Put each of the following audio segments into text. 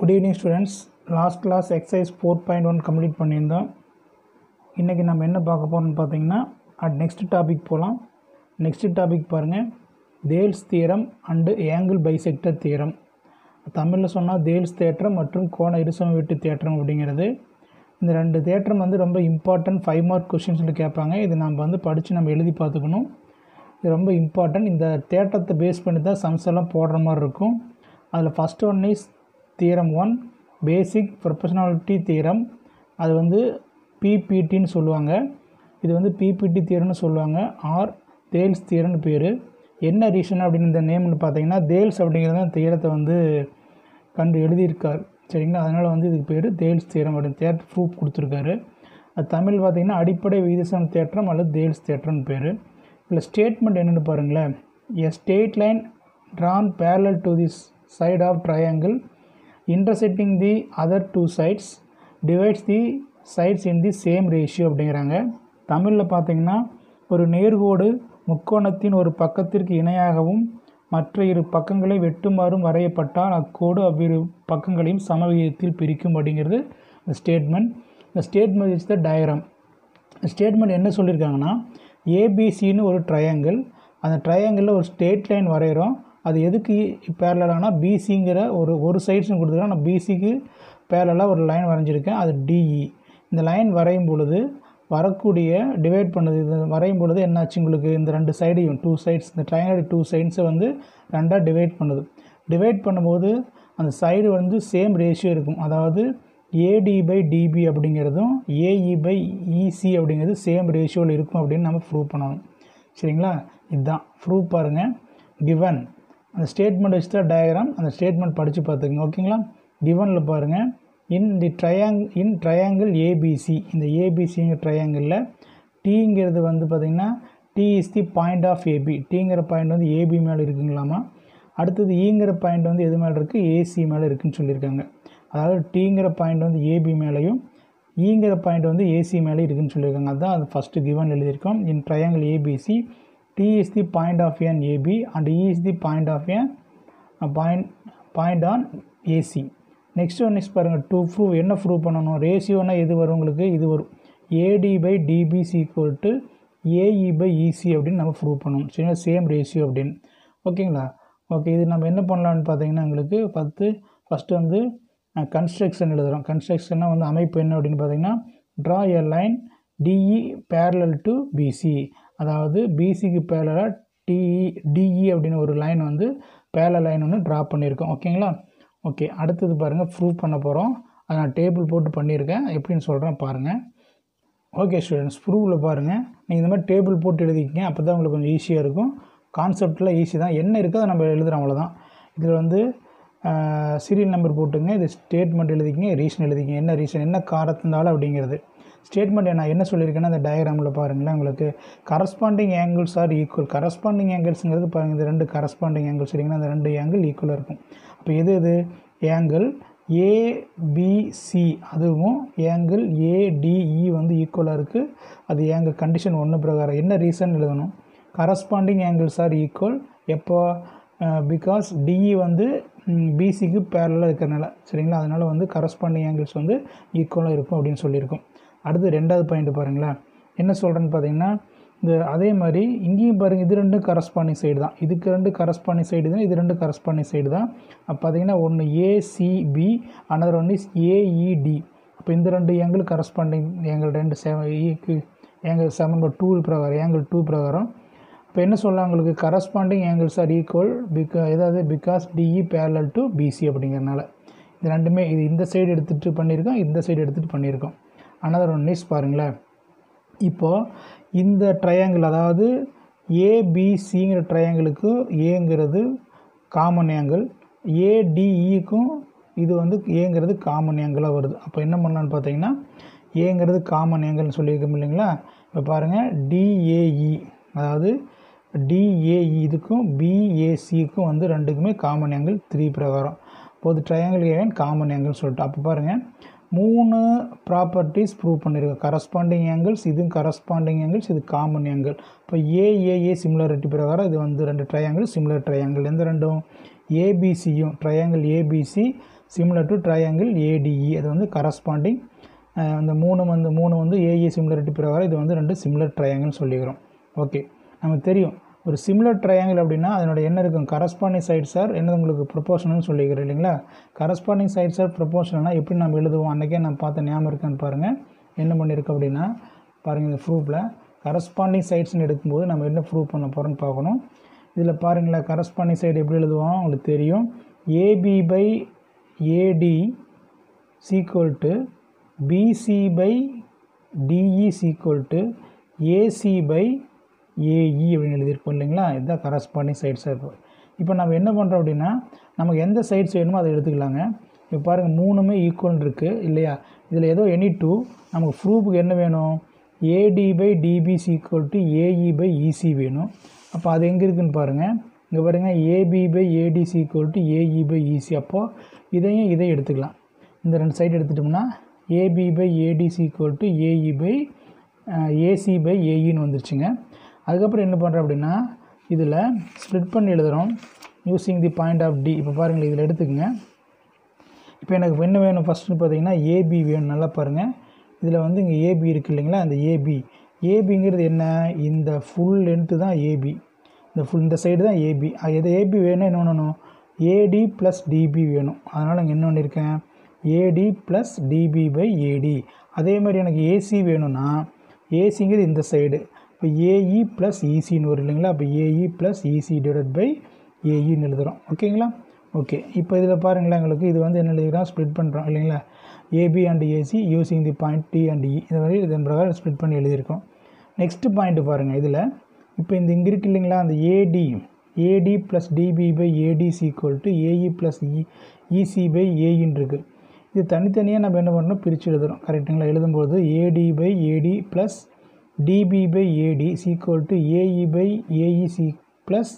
good evening students last class exercise four point one complete பண்ணியிருந்தோம் இன்றைக்கி நம்ம என்ன பார்க்க போகிறோம்னு பார்த்தீங்கன்னா அட் நெக்ஸ்ட் டாபிக் போகலாம் நெக்ஸ்ட் டாபிக் பாருங்கள் Thales theorem and angle bisector theorem தமிழில் சொன்னால் தேல்ஸ் தேற்றம் மற்றும் கோண இருசம வீட்டு தேற்றம் அப்படிங்கிறது இந்த ரெண்டு தேற்றம் வந்து ரொம்ப இம்பார்ட்டன்ட் ஃபைவ் மார்க் கொஷின்ஸில் கேட்பாங்க இது நம்ம வந்து படித்து நம்ம எழுதி பார்த்துக்கணும் இது ரொம்ப இம்பார்ட்டன்ட் இந்த தேற்றத்தை பேஸ் பண்ணி தான் சம்ஸ் எல்லாம் போடுற மாதிரி இருக்கும் அதில் first one is theorem one basic proportionality theorem அது வந்து பிபிடின்னு சொல்லுவாங்க இது வந்து பிபிடி தியரம்னு சொல்லுவாங்க ஆர் தேல்ஸ் தியரம்னு பேர் என்ன ரீசன் அப்படின்னு இந்த நேம்னு பார்த்தீங்கன்னா தேல்ஸ் அப்படிங்கிறது அந்த தியரத்தை வந்து கண்டு எழுதியிருக்கார் சரிங்களா அதனால் வந்து இதுக்கு பேர் தேல்ஸ் தியரம் அப்படின்னு தேட் ப்ரூஃப் கொடுத்துருக்காரு அது தமிழ் பார்த்தீங்கன்னா அடிப்படை விகிதசம் தேற்றம் அல்லது தேல்ஸ் தேற்றம்னு பேர் இதில் ஸ்டேட்மெண்ட் என்னென்னு பாருங்களேன் a straight line drawn parallel to the side of triangle intersecting the other two sides divides the sides in the same ratio அப்படிங்கிறாங்க தமிழில் பார்த்தீங்கன்னா ஒரு நேர்கோடு முக்கோணத்தின் ஒரு பக்கத்திற்கு இணையாகவும் மற்ற இரு பக்கங்களை வெட்டுமாறும் வரையப்பட்டால் அக்கோடு அவ்விரு பக்கங்களையும் சமவிகிதத்தில் பிரிக்கும் அப்படிங்கிறது இந்த ஸ்டேட்மெண்ட் இந்த statement is the diagram statement என்ன சொல்லியிருக்காங்கன்னா ஏபிசின்னு ஒரு ட்ரையாங்கிள் அந்த ட்ரையாங்கிளில் ஒரு ஸ்டேட் லைன் வரைகிறோம் அது எதுக்கு பேரலானா பிசிங்கிற ஒரு ஒரு சைட்ஸ்னு கொடுத்துருக்கோம் நான் பிசிக்கு பேரலாக ஒரு லைன் வரைஞ்சிருக்கேன் அது டிஇ இந்த லைன் வரையும் பொழுது வரக்கூடிய டிவைட் பண்ணது இது வரையும் பொழுது என்னாச்சு உங்களுக்கு இந்த ரெண்டு சைடையும் டூ சைட்ஸ் இந்த ட்ரையாங்கிள் டூ சைட்ஸை வந்து ரெண்டாக டிவைட் பண்ணுது டிவைட் பண்ணும்போது அந்த சைடு வந்து சேம் ரேஷியோ இருக்கும் அதாவது ஏடி பை டிபி அப்படிங்கிறதும் ஏஇ பை இசி அப்படிங்கிறது சேம் ரேஷியோவில் இருக்கும் அப்படின்னு நம்ம ப்ரூவ் பண்ணணும் சரிங்களா இதுதான் ப்ரூவ் பாருங்கள் கிவன் அந்த ஸ்டேட்மெண்ட் வச்சு தான் டயக்ராம் அந்த ஸ்டேட்மெண்ட் படித்து பார்த்துக்குங்க ஓகேங்களா கிவனில் பாருங்கள் இன் தி ட்ரையாங் இன் ட்ரையாங்கிள் ஏபிசி இந்த ஏபிசிங்கிற ட்ரையாங்கிளில் டீங்கிறது வந்து பார்த்திங்கன்னா D is the point of AB டீங்கிற பாயிண்ட் வந்து ஏபி மேலே இருக்குங்களாமா அடுத்தது ஈங்கிற பாயிண்ட் வந்து எது மேலே இருக்குது ஏசி மேலே இருக்குதுன்னு சொல்லியிருக்காங்க அதாவது டீங்கிற பாயிண்ட் வந்து ஏபி மேலேயும் ஈங்கிற பாயிண்ட் வந்து ஏசி மேலே இருக்குதுன்னு சொல்லியிருக்காங்க அதுதான் அது ஃபஸ்ட்டு கிவன் எழுதியிருக்கோம் in triangle ABC D is the point of on AB and E is the point of on point point on AC next one is பாருங்கள் டூ ப்ரூவ் என்ன ப்ரூவ் பண்ணணும் ரேஷியோனா எது வரும் உங்களுக்கு இது வரும் AD by DBC equal to AE by EC அப்படின்னு நம்ம ப்ரூவ் பண்ணணும் சரிங்களா சேம் ரேஷியோ அப்படின்னு ஓகேங்களா ஓகே இது நம்ம என்ன பண்ணலான்னு பார்த்தீங்கன்னா உங்களுக்கு பத்து ஃபஸ்ட்டு வந்து கன்ஸ்ட்ரக்ஷன் எழுதுகிறோம் கன்ஸ்ட்ரக்ஷன்னா வந்து அமைப்பு என்ன அப்படின்னு பார்த்தீங்கன்னா draw a line DE parallel to BC அதாவது பிசிக்கு பேரலாக டிஇ டிஇ அப்படின்னு ஒரு லைன் வந்து பேரல் லைன் ஒன்று ட்ரா பண்ணியிருக்கோம் ஓகேங்களா ஓகே அடுத்தது பாருங்கள் ப்ரூவ் பண்ண போகிறோம் அதை நான் டேபிள் போட்டு பண்ணியிருக்கேன் எப்படின்னு சொல்கிறேன் பாருங்கள் ஓகே ஸ்டூடெண்ட்ஸ் ப்ரூவில் பாருங்கள் நீங்கள் இந்த மாதிரி டேபிள் போட்டு எழுதிக்கிங்க அப்போ தான் உங்களுக்கு கொஞ்சம் ஈஸியாக இருக்கும் கான்செப்டில் ஈஸி தான் என்ன இருக்கோ அதை நம்ம எழுதுகிறோம் அவ்வளோதான் இதில் வந்து சீரியல் நம்பர் போட்டுங்க இது ஸ்டேட்மெண்ட் எழுதிக்கிங்க ரீசன் எழுதிக்கிங்க என்ன ரீசன் என்ன காரணத்தினால அப்படிங்கிறது ஸ்டேட்மெண்ட் நான் என்ன சொல்லியிருக்கேன்னா அந்த டயக்ராமில் பாருங்களேன் உங்களுக்கு corresponding angles are equal corresponding ஆங்கிள்ஸுங்கிறது பாருங்கள் இது ரெண்டு கரஸ்பாண்டிங் ஆங்கிள் சரிங்களா அந்த ரெண்டு ஆங்கிள் ஈக்குவலாக இருக்கும் அப்போ எது எது ஏங்கிள் ஏபிசி அதுவும் ஏங்கிள் ஏடிஇ வந்து ஈக்குவலாக இருக்குது அது ஏங்கிள் கண்டிஷன் ஒன்று பிரகாரம் என்ன ரீசன் எழுதணும் கரஸ்பாண்டிங் ஆங்கிள்ஸ் ஆர் ஈக்குவல் எப்போ பிகாஸ் டிஇ வந்து பிசிக்கு பேரலாக இருக்கிறனால சரிங்களா அதனால் வந்து கரஸ்பாண்டிங் ஆங்கிள்ஸ் வந்து ஈக்குவலாக இருக்கும் அப்படின்னு சொல்லியிருக்கோம் அடுத்து ரெண்டாவது பாயிண்ட் பாருங்களேன் என்ன சொல்கிறேன்னு பார்த்தீங்கன்னா இந்த அதே மாதிரி இங்கேயும் பாருங்கள் இது ரெண்டும் கரஸ்பாண்டிங் சைடு தான் இதுக்கு ரெண்டு கரஸ்பாண்டிங் சைடு தான் இது ரெண்டு கரஸ்பாண்டிங் சைடு தான் அப்போ பார்த்தீங்கன்னா ஒன்று ACB another one is AED அப்போ இந்த ரெண்டு ஏங்கிள் கரஸ்பாண்டிங் ஏங்கிள் ரெண்டு seven equal angle seven two பிரகாரம் ஏங்கிள் டூ பிரகாரம் இப்போ என்ன சொல்லலாம் உங்களுக்கு corresponding angles are equal because ஏதாவது because DE parallel to BC அப்படிங்கிறனால இது ரெண்டுமே இது இந்த சைடு எடுத்துகிட்டு பண்ணியிருக்கோம் இந்த சைடு எடுத்துகிட்டு பண்ணியிருக்கோம் அனதர் ஒன் இஸ் பாருங்களேன் இப்போது இந்த ட்ரையாங்கிள் அதாவது ஏபிசிங்கிற ட்ரையாங்கிளுக்கு ஏங்கிறது காமன் ஆங்கிள் ஏடிஇக்கும் இது வந்து ஏங்கிறது காமன் ஆங்கிளாக வருது அப்போ என்ன பண்ணலான்னு பார்த்தீங்கன்னா ஏங்கிறது காமன் ஆங்கிள்னு சொல்லியிருக்கோம் இல்லைங்களா இப்போ பாருங்கள் டிஏஇ அதாவது டிஏஇ இதுக்கும் பிஏசிக்கும் வந்து ரெண்டுக்குமே காமன் ஆங்கிள் த்ரீ பிரகாரம் பொது ட்ரையாங்கிள் ஏன் காமன் ஆங்கிள் சொல்லிட்டு அப்போ பாருங்கள் மூணு ப்ராப்பர்ட்டிஸ் ப்ரூவ் பண்ணியிருக்கோம் கரஸ்பாண்டிங் ஆங்கிள்ஸ் இதுவும் கரஸ்பாண்டிங் ஆங்கிள்ஸ் இது காமன் ஆங்கிள் இப்போ ஏஏஏ சிமிலாரிட்டி பிரகாரம் இது வந்து ரெண்டு ட்ரையாங்கிள் சிமிலர் ட்ரையாங்கிள் எந்த ரெண்டும் ஏபிசியும் triangle ABC similar to triangle ADE அது வந்து கரஸ்பாண்டிங் அந்த மூணு வந்து மூணு வந்து ஏஇ சிமிலரிட்டி பிரகாரம் இது வந்து ரெண்டு சிமிலர் ட்ரையாங்கிள் சொல்லிக்கிறோம் ஓகே நமக்கு தெரியும் ஒரு சிமிலர் ட்ரையாங்கிள் அப்படின்னா அதனோட என்ன இருக்கும் கரஸ்பாண்டிங் சைட்ஸ் ஆர் என்னது உங்களுக்கு ப்ரொபோஷனல்னு சொல்லிக்கிறோம் இல்லைங்களா கரஸ்பாண்டிங் சைட்ஸ் ஆர் ப்ரொபோஷனல்னால் எப்படி நம்ம எழுதுவோம் அன்றைக்கே நான் பார்த்த ஞாபகம் இருக்கான்னு பாருங்கள் என்ன பண்ணியிருக்கு அப்படின்னா பாருங்கள் இந்த ப்ரூஃபில் கரஸ்பாண்டிங் சைட்ஸ்னு எடுக்கும்போது நம்ம என்ன ப்ரூவ் பண்ண போகிறோம்னு பார்க்கணும் இதில் பாருங்களேன் கரஸ்பாண்டிங் சைடு எப்படி எழுதுவோம் உங்களுக்கு தெரியும் AB by AD sequel to BC by DE is equal to AC by AE அப்படின்னு எழுதியிருப்போம் இல்லைங்களா இதுதான் கரஸ்பாண்டிங் சைட்ஸாக இருக்கும் இப்போ நம்ம என்ன பண்ணுறோம் அப்படின்னா நமக்கு எந்த சைட்ஸ் வேணுமோ அதை எடுத்துக்கலாங்க இப்போ பாருங்கள் மூணுமே ஈக்குவல் இருக்குது இல்லையா இதில் ஏதோ எனி டூ நமக்கு ப்ரூஃபுக்கு என்ன வேணும் AD by DB sequel to AE by EC வேணும் அப்போ அது எங்கே இருக்குன்னு பாருங்கள் இங்கே பாருங்கள் AB by AD sequel to AE by EC அப்போது இதையும் இதை எடுத்துக்கலாம் இந்த ரெண்டு சைடு எடுத்துட்டோம்னா AB by AD sequel to AE by AC by ஏஇன்னு வந்துருச்சுங்க அதுக்கப்புறம் என்ன பண்ணுறோம் அப்படின்னா இதில் ஸ்ப்ளிட் பண்ணி எழுதுகிறோம் using the point of D இப்போ பாருங்கள் இதில் எடுத்துக்கங்க இப்போ எனக்கு என்ன வேணும் ஃபஸ்ட்டு பார்த்தீங்கன்னா ஏபி வேணும் நல்லா பாருங்கள் இதில் வந்து இங்கே ஏபி இருக்குது இல்லைங்களா அந்த ஏபி ஏபிங்கிறது என்ன இந்த ஃபுல் லென்த்து தான் ஏபி இந்த ஃபுல் இந்த சைடு தான் ஏபி எது ஏபி வேணும் என்ன பண்ணணும் ஏடி ப்ளஸ் டிபி வேணும் அதனால் இங்கே என்ன பண்ணியிருக்கேன் AD plus DB by AD அதே மாதிரி எனக்கு ஏசி வேணும்னா ஏசிங்கிறது இந்த சைடு இப்போ ஏஇ ப்ளஸ் இசின்னு வரும் இல்லைங்களா அப்போ AE plus EC divide by ஏஇன்னு எழுதுகிறோம் ஓகேங்களா ஓகே இப்போ இதில் பாருங்களேன் எங்களுக்கு இது வந்து என்ன எழுதிக்கிறோம் ஸ்ப்ளிட் பண்ணுறோம் இல்லைங்களா AB and AC using the point D and E இந்த மாதிரி இதன் பிரகாரம் ஸ்ப்ளிட் பண்ணி எழுதியிருக்கோம் நெக்ஸ்ட்டு பாயிண்ட்டு பாருங்கள் இதில் இப்போ இந்த இங்கே இருக்கு இல்லைங்களா அந்த AD AD plus DB by AD sequel to AE plus E EC by ஏஇன்னு இருக்குது இது தனித்தனியாக நம்ம என்ன பண்ணணும் பிரித்து எழுதுகிறோம் கரெக்டுங்களா எழுதும்போது AD by AD plus DB by AD sequel to AE by AE C plus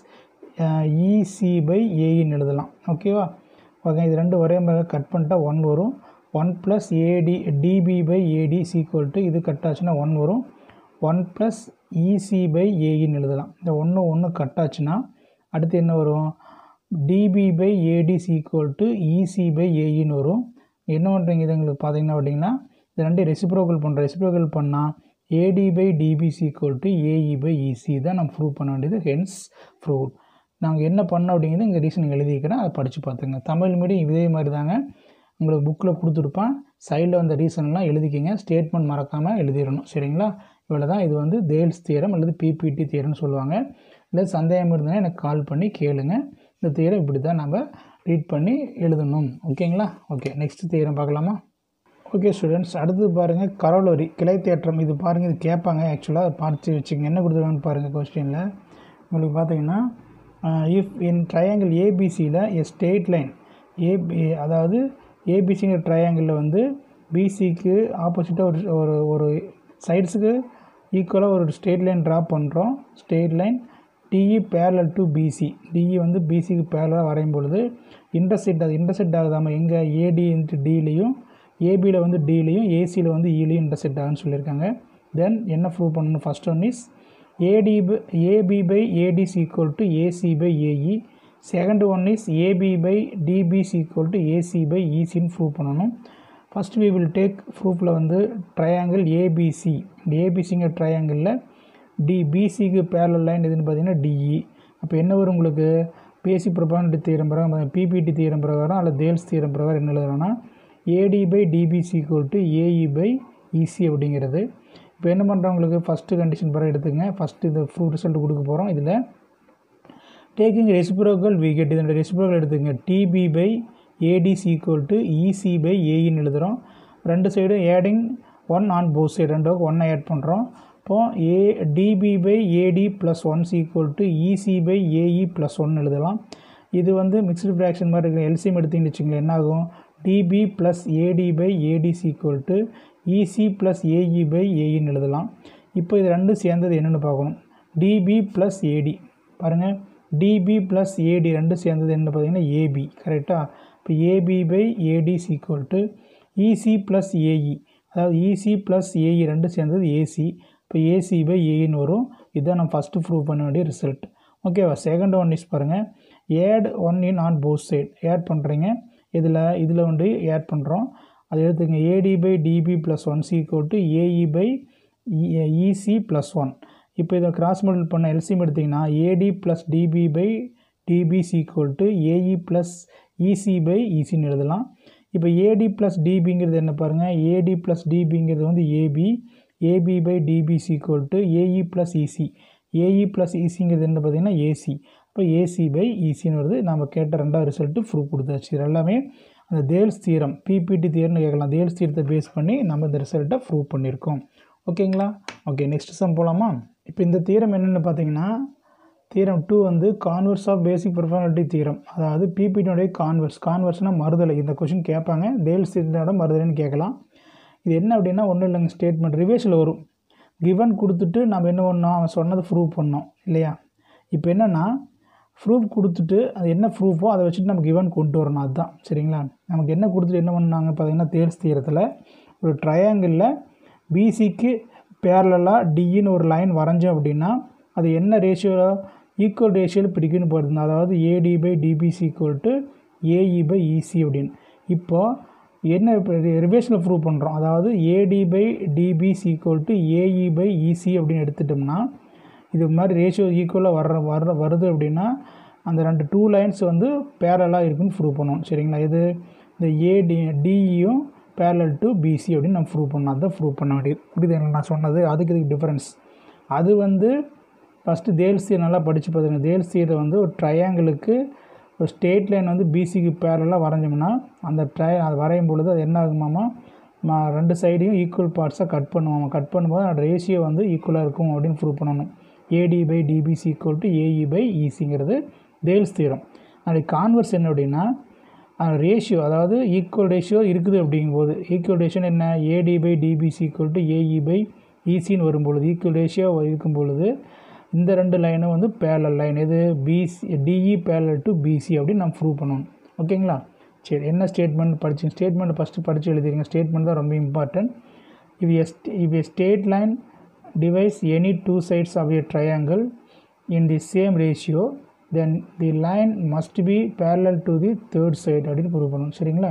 EC by ஏஇன்னு எழுதலாம் ஓகேவா ஓகே இது ரெண்டு ஒரே மாதிரி கட் பண்ணிட்டா ஒன் வரும் one plus AD DB by AD sequel to இது கட் ஆச்சுன்னா ஒன் வரும் ஒன் ப்ளஸ் இசி பை ஏஇன்னு எழுதலாம் இந்த ஒன்று ஒன்று கட் ஆச்சுன்னா அடுத்து என்ன வரும் DB by AD sequel to EC by ஏஇன்னு வரும் என்ன பண்ணுறீங்க இது எங்களுக்கு பார்த்தீங்கன்னா அப்படிங்கன்னா இது ரெண்டு ரெசிப்ரோக்கல் பண்ணுறோம் ரெசிப்ரோக்கல் பண்ணால் AD by DB sequel to AE by EC தான் நம்ம ப்ரூவ் பண்ண வேண்டியது ஹென்ஸ் ப்ரூவ் நாங்கள் என்ன பண்ணோம் அப்படிங்கிறது இங்கே ரீசன் எழுதிக்கிறேன் அதை படித்து பார்த்துங்க தமிழ் மீடியம் இதே மாதிரி தாங்க உங்களுக்கு புக்கில் கொடுத்துருப்பான் சைடில் வந்த ரீசன்லாம் எழுதிக்கிங்க ஸ்டேட்மெண்ட் மறக்காமல் எழுதிடணும் சரிங்களா இவ்வளோ தான் இது வந்து தேல்ஸ் தியரம் அல்லது பிபிடி தியரம்னு சொல்லுவாங்க இல்லை சந்தேகம் இருந்ததுன்னா எனக்கு கால் பண்ணி கேளுங்க இந்த தியரம் இப்படி தான் நம்ம ரீட் பண்ணி எழுதணும் ஓகேங்களா ஓகே நெக்ஸ்ட் தியரம் பார்க்கலாமா ஓகே ஸ்டூடெண்ட்ஸ் அடுத்தது பாருங்கள் கரோலரி கிளை தேற்றம் இது பாருங்கள் இது கேட்பாங்க ஆக்சுவலாக அதை பார்த்து வச்சுங்க என்ன கொடுத்துருக்காங்கன்னு பாருங்கள் கொஸ்டினில் உங்களுக்கு பார்த்தீங்கன்னா இஃப் இன் ட்ரையாங்கிள் ஏபிசியில் எ ஸ்டேட் லைன் ஏபி அதாவது ஏபிசிங்கிற ட்ரையாங்கிளில் வந்து பிசிக்கு ஆப்போசிட்டாக ஒரு ஒரு ஒரு சைட்ஸுக்கு ஈக்குவலாக ஒரு ஸ்டேட் லைன் ட்ரா பண்ணுறோம் straight line DE parallel to BC DE வந்து பிசிக்கு பேரலாக வரையும் பொழுது இன்டர்செக்ட் அது இன்டர்செக்ட் ஆகுதாமல் எங்கே ஏடி இன்ட்டு டிலையும் ஏபியில் வந்து டிலையும் ஏசியில் வந்து இலையும் இன்டர்செக்ட் ஆகுன்னு சொல்லியிருக்காங்க தென் என்ன ப்ரூவ் பண்ணணும் first one is AD AB by AD equal to AC by AE second one is AB by DB equal to AC by இசின்னு ப்ரூவ் பண்ணணும் ஃபஸ்ட் வி வில் டேக் ப்ரூஃபில் வந்து ட்ரையாங்கிள் ஏபிசி ஏபிசிங்கிற ட்ரையாங்கிளில் டி பிசிக்கு parallel line எதுன்னு பார்த்தீங்கன்னா DE அப்போ என்ன வரும் உங்களுக்கு பேசி ப்ரொபானிட்டி தீரம் பிரகாரம் பிபிடி தீரம் பிரகாரம் அல்லது தேல்ஸ் தீரம் பிரகாரம் என்ன எழுதுறோன்னா AD by DB equal to AE by EC அப்படிங்கிறது இப்போ என்ன பண்ணுறவங்களுக்கு ஃபஸ்ட்டு கண்டிஷன் பிறகு எடுத்துங்க ஃபஸ்ட்டு இந்த ப்ரூ ரிசல்ட் கொடுக்க போகிறோம் இதில் டேக்கிங் ரெசிப்ரோக்கல் வி கெட் இதோட ரெசிப்ரோக்கல் எடுத்துங்க DB by ADC equal to EC by ஏஇன்னு எழுதுகிறோம் ரெண்டு சைடும் adding one on both side ரெண்டு ஒன்றை ஆட் பண்ணுறோம் இப்போது A DB by AD plus one equal to EC by AE plus one எழுதலாம் இது வந்து மிக்ஸ்டு ஃப்ராக்ஷன் மாதிரி இருக்கிற எல்சிஎம் எடுத்தீங்கன்னு வச்சுங்களேன் என்ன ஆகும் DB plus AD by AD equal to EC plus AE by ஏஇன்னு எழுதலாம் இப்போ இது ரெண்டும் சேர்ந்தது என்னென்னு பார்க்கணும் டிபி ப்ளஸ் ஏடி பாருங்கள் டிபி ப்ளஸ் ஏடி ரெண்டும் சேர்ந்தது என்ன பார்த்தீங்கன்னா ஏபி கரெக்டாக இப்போ AB by AD equal to EC plus AE அதாவது இசி ப்ளஸ் ஏஇ ரெண்டும் சேர்ந்தது ஏசி இப்போ ஏசி பை ஏஇன்னு வரும் இதுதான் நம்ம ஃபஸ்ட்டு ப்ரூவ் பண்ண வேண்டிய ரிசல்ட் ஓகேவா செகண்ட் ஒன் இஸ் பாருங்கள் add one in on both side add பண்ணுறீங்க இதில் இதில் வந்து ஆட் பண்ணுறோம் அதை எடுத்துக்கங்க AD by DB plus one equal to AE by EC plus one இப்போ இதை கிராஸ் மல்டிபிள் பண்ண எல்சிஎம் எடுத்திங்கன்னா AD plus DB by DB equal to AE plus EC by இசின்னு எழுதலாம் இப்போ ஏடி ப்ளஸ் டிபிங்கிறது என்ன பாருங்கள் ஏடி ப்ளஸ் டிபிங்கிறது வந்து AB AB by DB equal to AE plus EC AE plus இசிங்கிறது என்ன பார்த்தீங்கன்னா ஏசி இப்போ ஏசி பை இசின்னு வருது நம்ம கேட்ட ரெண்டாவது ரிசல்ட்டு ப்ரூஃப் கொடுத்தாச்சு இது எல்லாமே அந்த தேல்ஸ் தீரம் பிபிடி தீரம்னு கேட்கலாம் தேல்ஸ் தீரத்தை பேஸ் பண்ணி நம்ம இந்த ரிசல்ட்டை ப்ரூவ் பண்ணியிருக்கோம் ஓகேங்களா ஓகே நெக்ஸ்ட் சம் போகலாமா இப்போ இந்த தீரம் என்னென்னு பார்த்தீங்கன்னா தீரம் டூ வந்து கான்வர்ஸ் ஆஃப் பேசிக் பர்ஃபார்மலிட்டி தீரம் அதாவது பிபிடியோடைய கான்வர்ஸ் கான்வர்ஸ்னால் மறுதலை இந்த கொஷின் கேட்பாங்க தேல்ஸ் தீரத்தோட மறுதலைன்னு கேட்கலாம் இது என்ன அப்படின்னா ஒன்றும் இல்லைங்க ஸ்டேட்மெண்ட் ரிவேஷில் வரும் கிவன் கொடுத்துட்டு நம்ம என்ன பண்ணோம் அவன் சொன்னதை ப்ரூவ் பண்ணோம் இல்லையா இப்போ என்னென்னா ப்ரூஃப் கொடுத்துட்டு அது என்ன ப்ரூஃபோ அதை வச்சுட்டு நம்ம கிவன் கொண்டு வரணும் அதுதான் சரிங்களா நமக்கு என்ன கொடுத்துட்டு என்ன பண்ணாங்க பார்த்தீங்கன்னா தேல்ஸ் தீரத்தில் ஒரு ட்ரையாங்கிளில் பிசிக்கு பேரலாக டின்னு ஒரு லைன் வரைஞ்சோம் அப்படின்னா அது என்ன ரேஷியோவில் ஈக்குவல் ரேஷியோவில் பிடிக்குன்னு போடுது அதாவது AD by DBC equal to AE by EC அப்படின்னு இப்போது என்ன ரிவேஷனில் ப்ரூவ் பண்ணுறோம் அதாவது AD by DB equal to AE by EC அப்படின்னு எடுத்துட்டோம்னா இது மாதிரி ரேஷியோ ஈக்குவலாக வர்ற வர்ற வருது அப்படின்னா அந்த ரெண்டு டூ லைன்ஸ் வந்து பேரலாக இருக்குன்னு ப்ரூவ் பண்ணணும் சரிங்களா இது இந்த ஏடி டிஇயும் பேரலல் டு பிசி அப்படின்னு நம்ம ப்ரூவ் பண்ணோம் அதை ப்ரூவ் பண்ண வேண்டியது புரியுது நான் சொன்னது அதுக்கு இதுக்கு டிஃப்ரென்ஸ் அது வந்து ஃபஸ்ட்டு தேல்சியை நல்லா படித்து பார்த்துங்க தேல்சியை வந்து ஒரு ட்ரையாங்கிளுக்கு ஒரு ஸ்டேட் லைன் வந்து பிசிக்கு பேரலாக வரைஞ்சோம்னா அந்த ட்ரை அது வரையும் பொழுது அது என்ன ஆகுமாமா மா ரெண்டு சைடையும் ஈக்குவல் பார்ட்ஸாக கட் பண்ணுவாங்க கட் பண்ணும்போது அந்த ரேஷியோ வந்து ஈக்குவலாக இருக்கும் அப்படின்னு ப்ரூவ் பண்ணணும் AD by DBC equal to AE by இசிங்கிறது தேல்ஸ் தீரம் அதுக்கு கான்வர்ஸ் என்ன அப்படின்னா ரேஷியோ அதாவது ஈக்குவல் ரேஷியோ இருக்குது அப்படிங்கும்போது ஈக்குவல் ரேஷியோ என்ன AD by DBC equal to AE by இசின்னு வரும்பொழுது ஈக்குவல் ரேஷியோ இருக்கும் பொழுது இந்த ரெண்டு லைனும் வந்து பேரல் லைன் இது BC DE parallel to BC அப்படின்னு நம்ம ப்ரூவ் பண்ணணும் ஓகேங்களா சரி என்ன ஸ்டேட்மெண்ட் படிச்சு ஸ்டேட்மெண்ட் ஃபஸ்ட்டு படித்து எழுதிருங்க ஸ்டேட்மெண்ட் தான் ரொம்ப important if a, st- if a straight line divides any two sides of a triangle in the same ratio then the line must be parallel to the third side அப்படின்னு prove பண்ணணும் சரிங்களா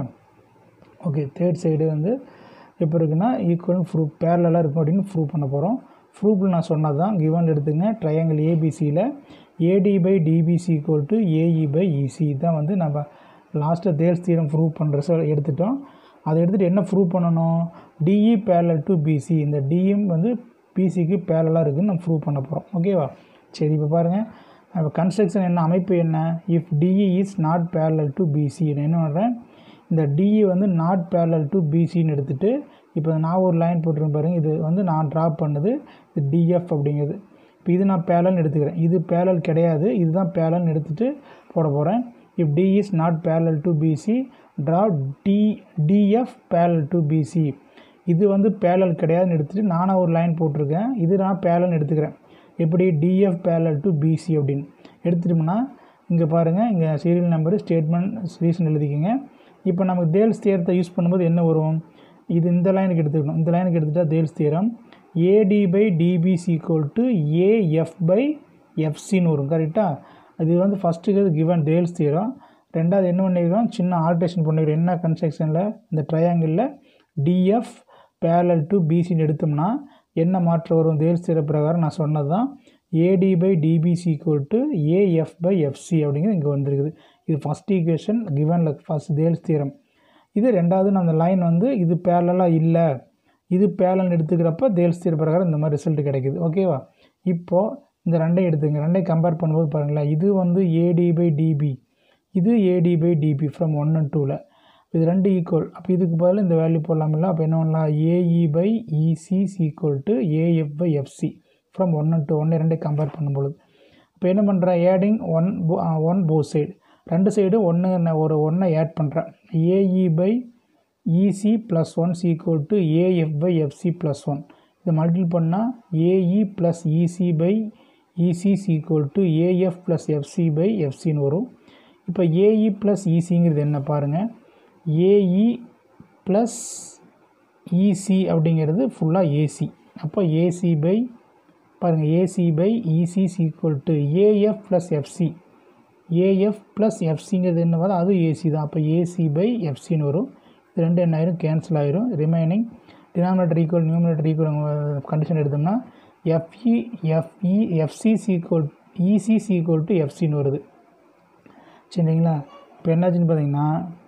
okay third side வந்து எப்போ இருக்குன்னா equal prove பேரலாக இருக்கும் அப்படின்னு prove பண்ண போகிறோம் ப்ரூஃபில் நான் சொன்னது தான் கிவன் எடுத்துங்க ட்ரையாங்கிள் ஏபிசியில் AD by DBC equal to AE by EC தான் வந்து நம்ம லாஸ்ட்டாக தேல்ஸ் தீரம் ப்ரூவ் பண்ணுற சொல் எடுத்துட்டோம் அதை எடுத்துகிட்டு என்ன ப்ரூவ் பண்ணணும் டிஇ பேரலல் டு பிசி இந்த டியும் வந்து பிசிக்கு பேரலாக இருக்குதுன்னு நம்ம ப்ரூவ் பண்ண போகிறோம் ஓகேவா சரி இப்போ பாருங்கள் இப்போ கன்ஸ்ட்ரக்ஷன் என்ன அமைப்பு என்ன if DE is not parallel to BC என்ன பண்ணுறேன் இந்த டிஇ வந்து நாட் பேரலல் டு பிசின்னு எடுத்துகிட்டு இப்போ நான் ஒரு லைன் போட்டிருக்கேன் பாருங்கள் இது வந்து நான் ட்ராப் பண்ணது இது டிஎஃப் அப்படிங்கிறது இப்போ இது நான் பேரல்னு எடுத்துக்கிறேன் இது பேரல் கிடையாது இதுதான் பேரல்னு எடுத்துகிட்டு போட போகிறேன் if D is not parallel to BC draw D DF parallel to BC இது வந்து பேரல் கிடையாதுன்னு எடுத்துகிட்டு நானாக ஒரு லைன் போட்டிருக்கேன் இது நான் பேரல்னு எடுத்துக்கிறேன் எப்படி டிஎஃப் பேரல் டு பிசி அப்படின்னு எடுத்துட்டோம்னா இங்கே பாருங்கள் இங்கே சீரியல் நம்பரு ஸ்டேட்மெண்ட் ரீசன் எழுதிக்கோங்க இப்போ நமக்கு தேல்ஸ் தேரத்தை யூஸ் பண்ணும்போது என்ன வரும் இது இந்த லைனுக்கு எடுத்துக்கணும் இந்த லைனுக்கு எடுத்துகிட்டா Thales theorem AD by DBC equal to AF by எஃப்சின்னு வரும் கரெக்டாக இது வந்து ஃபஸ்ட்டுக்கு கிவன் தேல்ஸ் தீரம் ரெண்டாவது என்ன பண்ணிக்கிறோம் சின்ன ஆல்ட்ரேஷன் பண்ணிக்கிறோம் என்ன கன்ஸ்ட்ரக்ஷனில் இந்த ட்ரையாங்கிளில் டிஎஃப் பேரலல் டு பிசின்னு எடுத்தோம்னா என்ன மாற்றம் வரும் தேல்ஸ் தீர பிரகாரம் நான் சொன்னது தான் AD by DBC equal to AF by FC அப்படிங்கிறது இங்கே வந்திருக்குது இது ஃபஸ்ட் ஈக்குவேஷன் கிவனில் ஃபஸ்ட் தேல்ஸ் தீரம் இது ரெண்டாவது நான் அந்த லைன் வந்து இது பேரலாக இல்லை இது பேரலன் எடுத்துக்கிறப்ப தேல்ஸ் தீர பிரகாரம் இந்த மாதிரி ரிசல்ட் கிடைக்குது ஓகேவா இப்போது இந்த ரெண்டையும் எடுத்துங்க ரெண்டையும் கம்பேர் பண்ணும்போது பாருங்களேன் இது வந்து ஏடி பை டிபி இது AD by DB from one and டூவில் இது ரெண்டு ஈக்குவல் அப்போ இதுக்கு பதில் இந்த வேல்யூ போடலாமில்ல அப்போ என்ன பண்ணலாம் AE by EC equal to AF by FC from one and two ஒன்று ரெண்டே கம்பேர் பண்ணும்பொழுது இப்போ என்ன பண்ணுறேன் adding one one both side ரெண்டு சைடு ஒன்று ஒரு ஒன்றை ஆட் பண்ணுறேன் AE by EC plus one equal to AF by FC plus one இதை மல்டிபிள் பண்ணால் AE plus EC by EC equal to AF plus FC by எஃப்சின்னு வரும் இப்போ ஏஇ ப்ளஸ் இசிங்கிறது என்ன பாருங்கள் ஏஇ ப்ளஸ் இசி அப்படிங்கிறது ஃபுல்லாக ஏசி அப்போ ஏசி பை பாருங்கள் AC by EC equal to AF plus FC AF plus எஃப்சிங்கிறது என்ன வரும் அது ஏசி தான் அப்போ ஏசி பை எஃப்சின்னு வரும் இது ரெண்டு என்ன ஆயிரும் கேன்சல் ஆயிரும் remaining denominator equal numerator equal condition எடுத்தோம்னா FE FE FC equal EC equal to எஃப்சின்னு வருது சரிங்களா இப்போ என்னாச்சுன்னு பார்த்தீங்கன்னா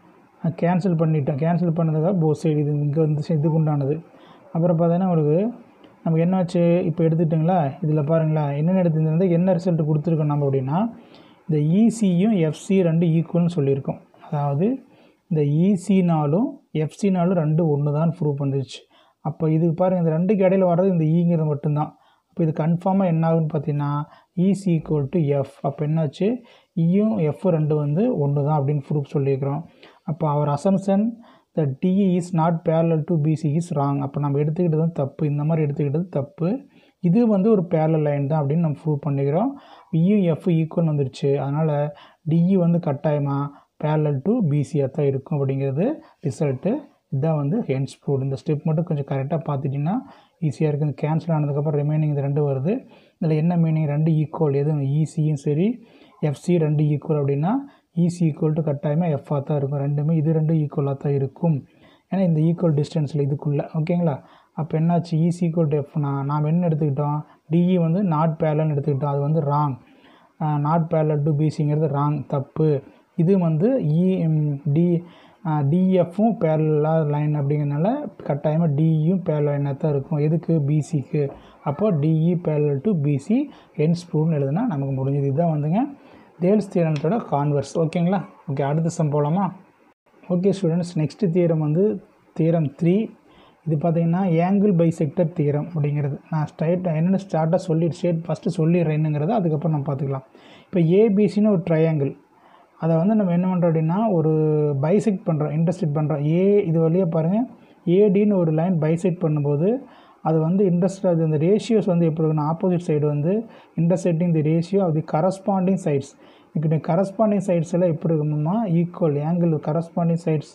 கேன்சல் பண்ணிட்டோம் கேன்சல் பண்ணதுக்காக போத் சைடு இது இங்கே வந்து இதுக்கு உண்டானது அப்புறம் பார்த்தீங்கன்னா உங்களுக்கு நமக்கு என்னாச்சு இப்போ எடுத்துக்கிட்டிங்களா இதில் பாருங்களா என்னென்ன எடுத்துருந்து என்ன ரிசல்ட் கொடுத்துருக்கோம் நம்ம அப்படின்னா இந்த இசியும் எஃப்சி ரெண்டு ஈக்குவல்னு சொல்லியிருக்கோம் அதாவது இந்த இசினாலும் எஃப்சினாலும் ரெண்டு ஒன்று தான் ப்ரூவ் பண்ணிருச்சு அப்போ இதுக்கு பாருங்கள் இந்த ரெண்டுக்கு இடையில வர்றது இந்த ஈங்கிறது மட்டும்தான் அப்போ இது கன்ஃபார்மாக என்ன ஆகுன்னு பார்த்தீங்கன்னா இசி ஈக்குவல் டு எஃப் அப்போ என்னாச்சு இயும் எஃப் ரெண்டு வந்து ஒன்று தான் அப்படின்னு ப்ரூஃப் சொல்லியிருக்கிறோம் அப்போ our assumption the DE is not parallel to BC is wrong அப்போ நம்ம எடுத்துக்கிட்டது தப்பு இந்த மாதிரி எடுத்துக்கிட்டது தப்பு இது வந்து ஒரு பேரலல் லைன் தான் அப்படின்னு நம்ம ப்ரூவ் பண்ணிக்கிறோம் இயும் எஃப் ஈக்குவல் வந்துருச்சு அதனால் டிஇ வந்து கட்டாயமாக பேரலல் டு பிசியாக தான் இருக்கும் அப்படிங்கிறது ரிசல்ட்டு இதுதான் வந்து ஹென்ஸ் ப்ரூவ் இந்த ஸ்டெப் மட்டும் கொஞ்சம் கரெக்டாக பார்த்துட்டிங்கன்னா ஈஸியாக இருக்குது இந்த கேன்சல் ஆனதுக்கப்புறம் ரிமைனிங் இது ரெண்டு வருது இதில் என்ன மீனிங் ரெண்டு ஈக்குவல் எதுவும் இசியும் சரி எஃப்சி ரெண்டு ஈக்குவல் அப்படின்னா இசி ஈக்குவல் டு கட்டாயமாக எஃப்பாக தான் இருக்கும் ரெண்டுமே இது ரெண்டும் ஈக்குவலாக தான் இருக்கும் ஏன்னா இந்த ஈக்குவல் டிஸ்டன்ஸில் இதுக்குள்ளே ஓகேங்களா அப்போ என்னாச்சு இசி ஈக்குவல் டு எஃப்னா நாம் என்ன எடுத்துக்கிட்டோம் டிஇ வந்து நாட் பேரலன்னு எடுத்துக்கிட்டோம் அது வந்து ராங் நாட் பேரலல் டு பிசிங்கிறது ராங் தப்பு இது வந்து இ டி டிஎஃப்பும் பேரலாக லைன் அப்படிங்கிறனால கட்டாயமாக டிஇயும் பேரல் லைனாக தான் இருக்கும் எதுக்கு பிசிக்கு அப்போ DE parallel to BC hence ப்ரூவ்னு எழுதுனா நமக்கு முடிஞ்சது இதுதான் வந்துங்க தேல்ஸ் தியரத்தோட கான்வர்ஸ் ஓகேங்களா ஓகே அடுத்த சம் போகலாமா ஓகே ஸ்டூடெண்ட்ஸ் நெக்ஸ்ட்டு தியரம் வந்து தியரம் த்ரீ இது பார்த்தீங்கன்னா ஏங்கிள் பைசெக்டர் தியரம் அப்படிங்கிறது நான் ஸ்ட்ரைட் என்னென்ன ஸ்டார்ட்டாக சொல்லி ஸ்டேட் ஃபஸ்ட்டு சொல்லிடுறேன் என்னங்கிறத அதுக்கப்புறம் நம்ம பார்த்துக்கலாம் இப்போ ஏபிசின்னு ஒரு ட்ரையாங்கிள் அதை வந்து நம்ம என்ன பண்ணுறோம் அப்படின்னா ஒரு பைசெக்ட் பண்ணுறோம் இன்டர்செக்ட் பண்ணுறோம் ஏ இது வழியாக பாருங்கள் ஏடின்னு ஒரு லைன் பைசெக்ட் பண்ணும்போது அது வந்து இன்ட்ரெஸ்ட் அது அந்த ரேஷியோஸ் வந்து எப்படி இருக்குன்னா ஆப்போசிட் சைடு வந்து intersecting the ratio of the corresponding sides இப்போ கரஸ்பாண்டிங் சைட்ஸ் எல்லாம் எப்படி இருக்கணுமா equal angle corresponding sides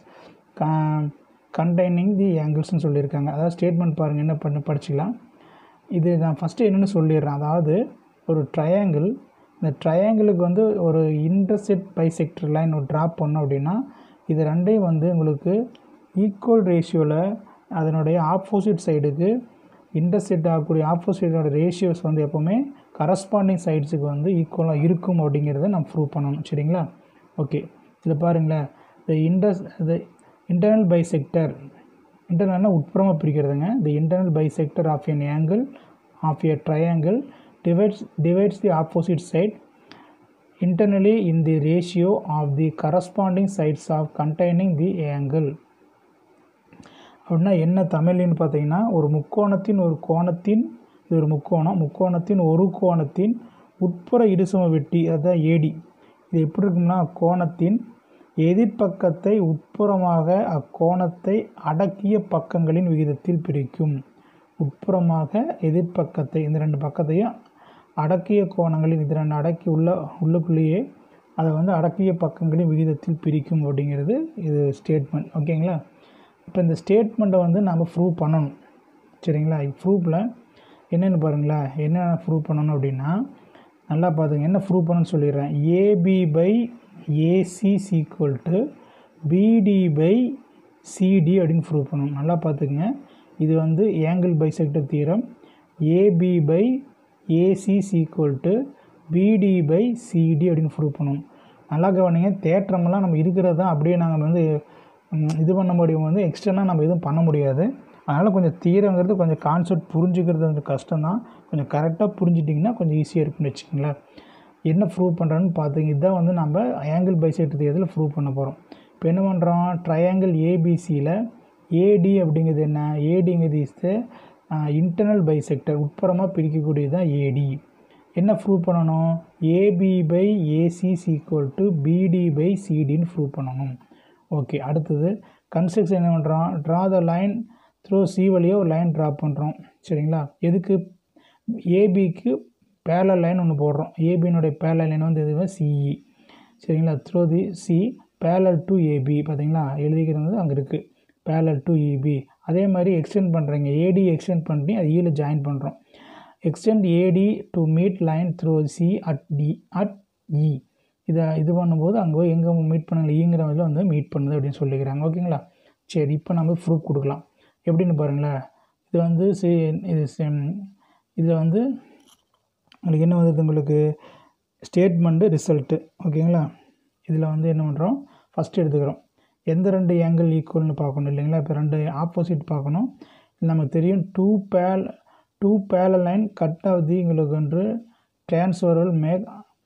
containing the ஆங்கிள்ஸ்னு சொல்லியிருக்காங்க அதாவது ஸ்டேட்மெண்ட் பாருங்கள் என்ன பண்ணி படிச்சிக்கலாம் இது நான் ஃபஸ்ட்டு என்னென்னு சொல்லிடுறேன் அதாவது ஒரு ட்ரையாங்கிள் இந்த ட்ரையாங்கிளுக்கு வந்து ஒரு இன்டர்செக்ட் பைசெக்டர் லைன் ஒரு ட்ராப் பண்ணோம் அப்படின்னா இது ரெண்டையும் வந்து உங்களுக்கு ஈக்குவல் ரேஷியோவில் அதனுடைய ஆப்போசிட் சைடுக்கு இன்டர்செக்ட் ஆகக்கூடிய ஆப்போசிட்டோட ரேஷியோஸ் வந்து எப்போவுமே கரஸ்பாண்டிங் சைட்ஸுக்கு வந்து ஈக்குவலாக இருக்கும் அப்படிங்கிறத நம்ம ப்ரூவ் பண்ணணும் சரிங்களா ஓகே இதில் பாருங்களேன் the inter the internal bisector இன்டர்னல்னால் உட்புறமாக பிரிக்கிறதுங்க the internal bisector of an angle of a triangle divides divides the opposite side internally in the ratio of the corresponding sides of containing the angle அப்படின்னா என்ன தமிழ்னு பார்த்தீங்கன்னா ஒரு முக்கோணத்தின் ஒரு கோணத்தின் இது ஒரு முக்கோணம் முக்கோணத்தின் ஒரு கோணத்தின் உட்புற இருசம வெட்டி அதுதான் ஏடி இது எப்படி இருக்கும்னா கோணத்தின் எதிர்ப்பக்கத்தை உட்புறமாக அக்கோணத்தை அடக்கிய பக்கங்களின் விகிதத்தில் பிரிக்கும் உட்புறமாக எதிர்ப்பக்கத்தை இந்த ரெண்டு பக்கத்தையும் அடக்கிய கோணங்களின் இது ரெண்டு அடக்கி உள்ள உள்ளுக்குள்ளேயே அதை வந்து அடக்கிய பக்கங்களின் விகிதத்தில் பிரிக்கும் அப்படிங்கிறது இது ஸ்டேட்மெண்ட் ஓகேங்களா இப்போ இந்த ஸ்டேட்மெண்ட்டை வந்து நம்ம ப்ரூவ் பண்ணணும் சரிங்களா ப்ரூஃபில் என்னென்னு பாருங்களேன் என்ன ப்ரூவ் பண்ணணும் அப்படின்னா நல்லா பார்த்துங்க என்ன ப்ரூவ் பண்ணணும்னு சொல்லிடுறேன் AB by AC equal to BD by CD அப்படின்னு ப்ரூவ் பண்ணணும் நல்லா பார்த்துக்குங்க இது வந்து angle bisector theorem AB by AC equal to BD by CD அப்படின்னு ப்ரூவ் பண்ணணும் நல்லா கவனிங்க தேற்றமெல்லாம் நம்ம இருக்கிறது தான் அப்படியே நாங்கள் வந்து இது பண்ண முடியும் வந்து எக்ஸ்டர்னாக நம்ம எதுவும் பண்ண முடியாது அதனால் கொஞ்சம் தீரங்கிறது கொஞ்சம் கான்செப்ட் புரிஞ்சுக்கிறது கொஞ்சம் கஷ்டம் தான் கொஞ்சம் கரெக்டாக புரிஞ்சிட்டிங்கன்னா கொஞ்சம் ஈஸியாக இருக்குன்னு வச்சுக்கோங்களேன் என்ன ப்ரூவ் பண்ணுறோன்னு பார்த்துங்க இதுதான் வந்து நம்ம ஆங்கிள் பைசெக்டர் தேர்தலில் ப்ரூவ் பண்ண போகிறோம் இப்போ என்ன பண்ணுறோம் ட்ரையாங்கிள் ஏபிசியில் ஏடி அப்படிங்கிறது என்ன ஏடிங்கிறது இஸ் த இன்டர்னல் பைசெக்டர் உட்புறமாக பிரிக்கக்கூடியது தான் ஏடி என்ன ப்ரூவ் பண்ணணும் AB by AC equal to BD by சிடின்னு ப்ரூவ் பண்ணணும் ஓகே அடுத்தது கன்ஸ்ட்ரக்ஷன் என்ன பண்ணுறோம் draw the line through C வழியாக ஒரு லைன் ட்ரா பண்ணுறோம் சரிங்களா எதுக்கு ஏபிக்கு பேரலல் லைன் ஒன்று போடுறோம் ஏபியினுடைய பேரலல் லைன் வந்து எதுவுமே சிஇ சரிங்களா through the C parallel to AB பார்த்தீங்களா எழுதிக்கிறது அங்கே இருக்குது பேரலல் டு இபி அதே மாதிரி எக்ஸ்டெண்ட் பண்ணுறீங்க ஏடி எக்ஸ்டெண்ட் பண்ணி அது ஈல ஜாயின் பண்ணுறோம் extend AD to meet line through C at D at E இதை இது பண்ணும்போது அங்கே போய் எங்கே மீட் பண்ணல ஈங்கிற வழியில் வந்து மீட் பண்ணுது அப்படின்னு சொல்லிக்கிறாங்க ஓகேங்களா சரி இப்போ நம்ம ப்ரூஃப் கொடுக்கலாம் எப்படின்னு பாருங்களேன் இது வந்து சி இது இதில் வந்து உங்களுக்கு என்ன வருது உங்களுக்கு ஸ்டேட்மெண்ட்டு ரிசல்ட்டு ஓகேங்களா இதில் வந்து என்ன பண்ணுறோம் ஃபஸ்ட்டு எடுத்துக்கிறோம் எந்த ரெண்டு ஏங்கிள் ஈக்குவல்னு பார்க்கணும் இல்லைங்களா இப்போ ரெண்டு ஆப்போசிட் பார்க்கணும் இது நமக்கு தெரியும் டூ பேல் டூ பேல லைன் கட் ஆஃப் தி உங்களுக்கு வந்து டிரான்ஸ்ஃபரல் மேக்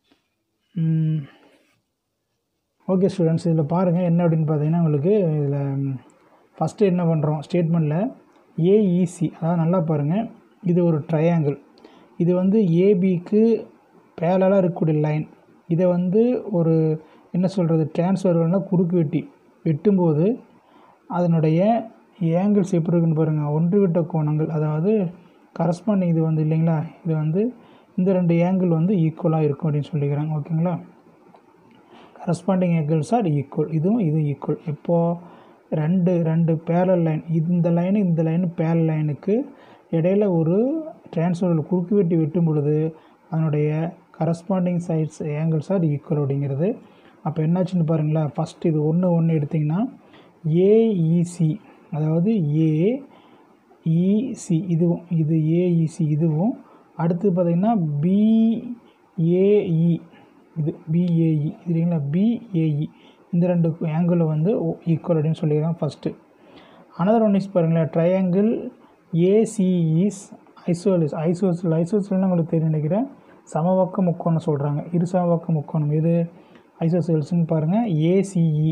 ஓகே ஸ்டூடெண்ட்ஸ் இதில் பாருங்கள் என்ன அப்படின்னு பார்த்தீங்கன்னா உங்களுக்கு இதில் ஃபஸ்ட்டு என்ன பண்ணுறோம் ஸ்டேட்மெண்ட்டில் ஏஇசி அதாவது நல்லா பாருங்கள் இது ஒரு ட்ரையாங்கிள் இது வந்து ஏபிக்கு பேரலாக இருக்கக்கூடிய லைன் இதை வந்து ஒரு என்ன சொல்கிறது டிரான்ஸ்ஃபர்னால் குறுக்கு வெட்டி வெட்டும்போது அதனுடைய ஏங்கிள்ஸ் எப்படி இருக்குன்னு பாருங்கள் ஒன்று விட்ட கோணங்கள் அதாவது கரஸ்பாண்டிங் இது வந்து இல்லைங்களா இது வந்து இந்த ரெண்டு ஏங்கிள் வந்து ஈக்குவலாக இருக்கும் அப்படின்னு சொல்லிக்கிறாங்க ஓகேங்களா கரஸ்பாண்டிங் ஏங்கிள்ஸ் ஆர் ஈக்குவல் இதுவும் இது ஈக்குவல் இப்போது ரெண்டு ரெண்டு பேரல் லைன் இந்த லைனு இந்த லைனு பேரல் லைனுக்கு இடையில ஒரு டிரான்ஸ்ஃபரில் குறுக்கு வெட்டி வெட்டும் பொழுது அதனுடைய corresponding sides angles are equal அப்படிங்கிறது அப்போ என்னாச்சுன்னு பாருங்களேன் ஃபஸ்ட் இது ஒன்று ஒன்று எடுத்திங்கன்னா ஏஇசி அதாவது ஏஇசி இதுவும் இது ஏஇசி இதுவும் அடுத்து பார்த்திங்கன்னா பிஏஇ இது பிஏஇ இல்லைங்களா பிஏஇ இந்த ரெண்டு ஆங்கிளும் வந்து ஈக்குவல் அப்படின்னு சொல்லிடுறோம் ஃபஸ்ட்டு அனதர் ஒன் இஸ் பாருங்களேன் ட்ரையாங்கிள் ஏசிஇஸ் ஐசோலிஸ் ஐசோசில் ஐசோசில்னு உங்களுக்கு தெரியும் நினைக்கிறேன் சமபக்க முக்கோணம் சொல்கிறாங்க இரு சமபக்க முக்கோணம் இது ஐசோசெல்ஸ்னு பாருங்கள் ஏசிஇ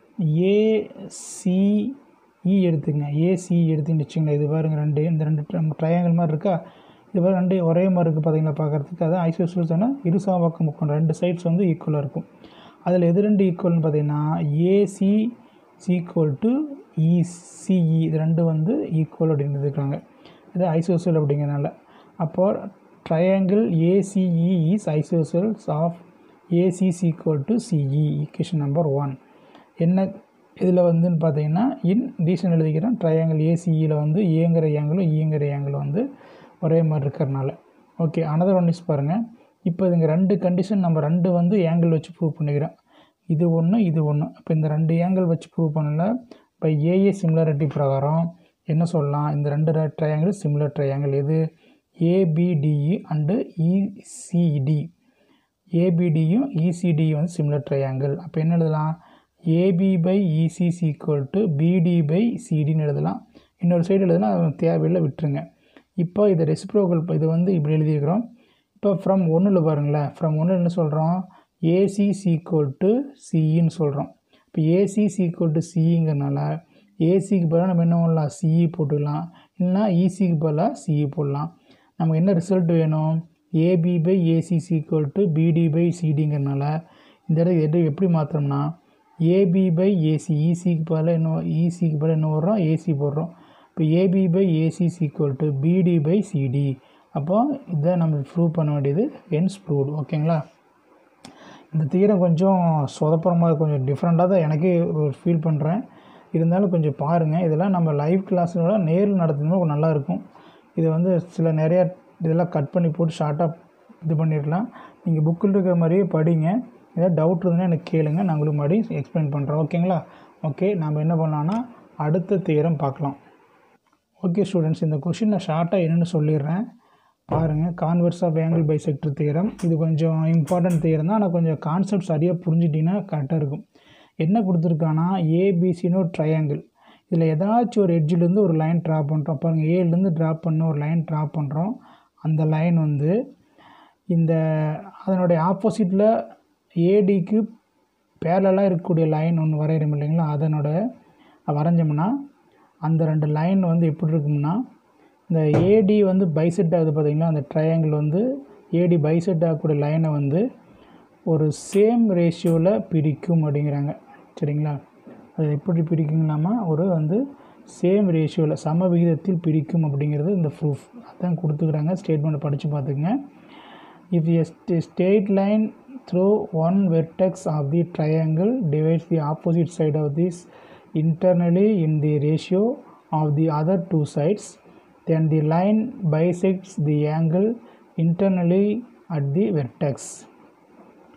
ஏசிஇ எடுத்துங்க ஏசி எடுத்துன்னு வச்சுங்களேன் இது பாருங்கள் ரெண்டு இந்த ரெண்டு ட்ரையாங்கிள் மாதிரி இருக்கா இது பாருங்க ரெண்டு ஒரே மாதிரி இருக்குது பார்த்தீங்களா பார்க்குறதுக்கு அதான் ஐசோசெல்ஸ் ஆனால் இரு சமபக்க முக்கோணம் ரெண்டு சைட்ஸ் வந்து ஈக்குவலாக இருக்கும் அதில் எது ரெண்டு ஈக்குவல்னு பார்த்தீங்கன்னா ஏசி ஈக்குவல் டு இசிஇ இது ரெண்டு வந்து ஈக்குவல் அப்படின்னு இருக்காங்க இது ஐசோசெல் அப்படிங்கிறனால அப்போது triangle ACE is isosceles of AC is equal to CE equation number one என்ன இதில் வந்துன்னு பார்த்தீங்கன்னா இன் ரீசன் எழுதிக்கிறேன் ட்ரையாங்கிள் ஏசிஇயில் வந்து ஏங்கிற ஏங்கிளும் ஈங்கிற ஏங்கிளும் வந்து ஒரே மாதிரி இருக்கிறனால ஓகே அனதர் ஒன் இஸ் பாருங்கள் இப்போ இதுங்க ரெண்டு கண்டிஷன் நம்ம ரெண்டு வந்து ஏங்கிள் வச்சு ப்ரூவ் பண்ணிக்கிறோம் இது ஒன்று இது ஒன்று இப்போ இந்த ரெண்டு ஏங்கிள் வச்சு ப்ரூவ் பண்ணல இப்போ ஏஏ சிமிலாரிட்டி பிரகாரம் என்ன சொல்லலாம் இந்த ரெண்டு ட்ரையாங்கிள் சிமிலர் ட்ரையாங்கிள் எது ஏபிடிஇ அண்டு இசிடி ஏபிடியும் இசிடியும் வந்து சிமிலர் ட்ரையாங்கிள் அப்போ என்ன எழுதலாம் AB by ECC equal to BD by சிடின்னு எழுதலாம் இன்னொரு சைடு எழுதுனா அது தேவையில்லை விட்டுருங்க இப்போ இது ரெசிப்ரோக்கல் இது வந்து இப்படி எழுதியிருக்கிறோம் இப்போ ஃப்ரம் ஒன்றில் பாருங்களேன் ஃப்ரம் ஒன்றில் என்ன சொல்கிறோம் ஏசி சீக்குவல் டு சிஇன்னு சொல்கிறோம் இப்போ ஏசி சீக்குவல் டு சிஇங்கிறனால ஏசிக்கு பதிலாக நம்ம என்ன பண்ணலாம் சிஇ போட்டுக்கலாம் இல்லைனா இசிக்கு பதிலாக சிஇ போடலாம் நமக்கு என்ன ரிசல்ட் வேணும் AB by AC equal to BD by சிடிங்கிறனால இந்த இடத்துக்கு எது எப்படி மாற்றோம்னா ஏபி பை ஏசி இசிக்கு பதிலாக என்ன இசிக்கு பதிலாக என்ன போடுறோம் ஏசி போடுறோம் இப்போ AB by AC equal to BD by CD அப்போ இதை நம்ம ப்ரூவ் பண்ண வேண்டியது என்ஸ் ப்ரூவ்டு ஓகேங்களா இந்த தீரம் கொஞ்சம் சொதப்புறமாக கொஞ்சம் டிஃப்ரெண்ட்டாக தான் எனக்கே ஒரு ஃபீல் பண்ணுறேன் இருந்தாலும் கொஞ்சம் பாருங்கள் இதெல்லாம் நம்ம லைவ் கிளாஸோட நேரில் நடத்துனது கொஞ்சம் நல்லாயிருக்கும் இது வந்து சில நிறையா இதெல்லாம் கட் பண்ணி போட்டு ஷார்ட்டாக இது பண்ணிடலாம் நீங்கள் புக்கில் இருக்கிற மாதிரியே படிங்க ஏதாவது டவுட் இருந்ததுன்னா எனக்கு கேளுங்க நான் உங்களுக்கு மறுபடியும் எக்ஸ்பிளைன் பண்ணுறேன் ஓகேங்களா ஓகே நம்ம என்ன பண்ணலான்னா அடுத்த தீரம் பார்க்கலாம் ஓகே ஸ்டூடெண்ட்ஸ் இந்த கொஷின் நான் ஷார்ட்டாக என்னென்னு சொல்லிடுறேன் பாருங்கள் converse of angle bisector theorem இது கொஞ்சம் இம்பார்ட்டன்ட் தியரம் தான் ஆனால் கொஞ்சம் கான்செப்ட் சரியாக புரிஞ்சிட்டிங்கன்னா கரெக்டாக இருக்கும் என்ன கொடுத்துருக்கானா ஏபிசின்னு ஒரு ட்ரையாங்கிள் இதில் ஏதாச்சும் ஒரு எட்ஜிலேருந்து ஒரு லைன் ட்ரா பண்ணுறோம் பாருங்கள் ஏலேருந்து ட்ரா பண்ண ஒரு லைன் ட்ரா பண்ணுறோம் அந்த லைன் வந்து இந்த அதனுடைய ஆப்போசிட்டில் ஏடிக்கு பேரலாக இருக்கக்கூடிய லைன் ஒன்று வரைகிறோம் இல்லைங்களா அதனோட வரைஞ்சோம்னா அந்த ரெண்டு லைன் வந்து எப்படி இருக்கும்னா இந்த ஏடி வந்து பைசெட் ஆகுது பார்த்தீங்களா அந்த ட்ரையாங்கிள் வந்து ஏடி பைசெட் ஆகக்கூடிய லைனை வந்து ஒரு சேம் ரேஷியோவில் பிரிக்கும் அப்படிங்கிறாங்க சரிங்களா அது எப்படி பிரிக்குங்களாமா ஒரு வந்து சேம் ரேஷியோவில் சம விகிதத்தில் பிரிக்கும் அப்படிங்கிறது இந்த ப்ரூஃப் அதான் கொடுத்துக்கிறாங்க ஸ்டேட்மெண்ட் படித்து பார்த்துக்குங்க if a straight line through one vertex of the triangle divides the opposite side of this internally in the ratio of the other two sides then the line bisects the angle internally at the vertex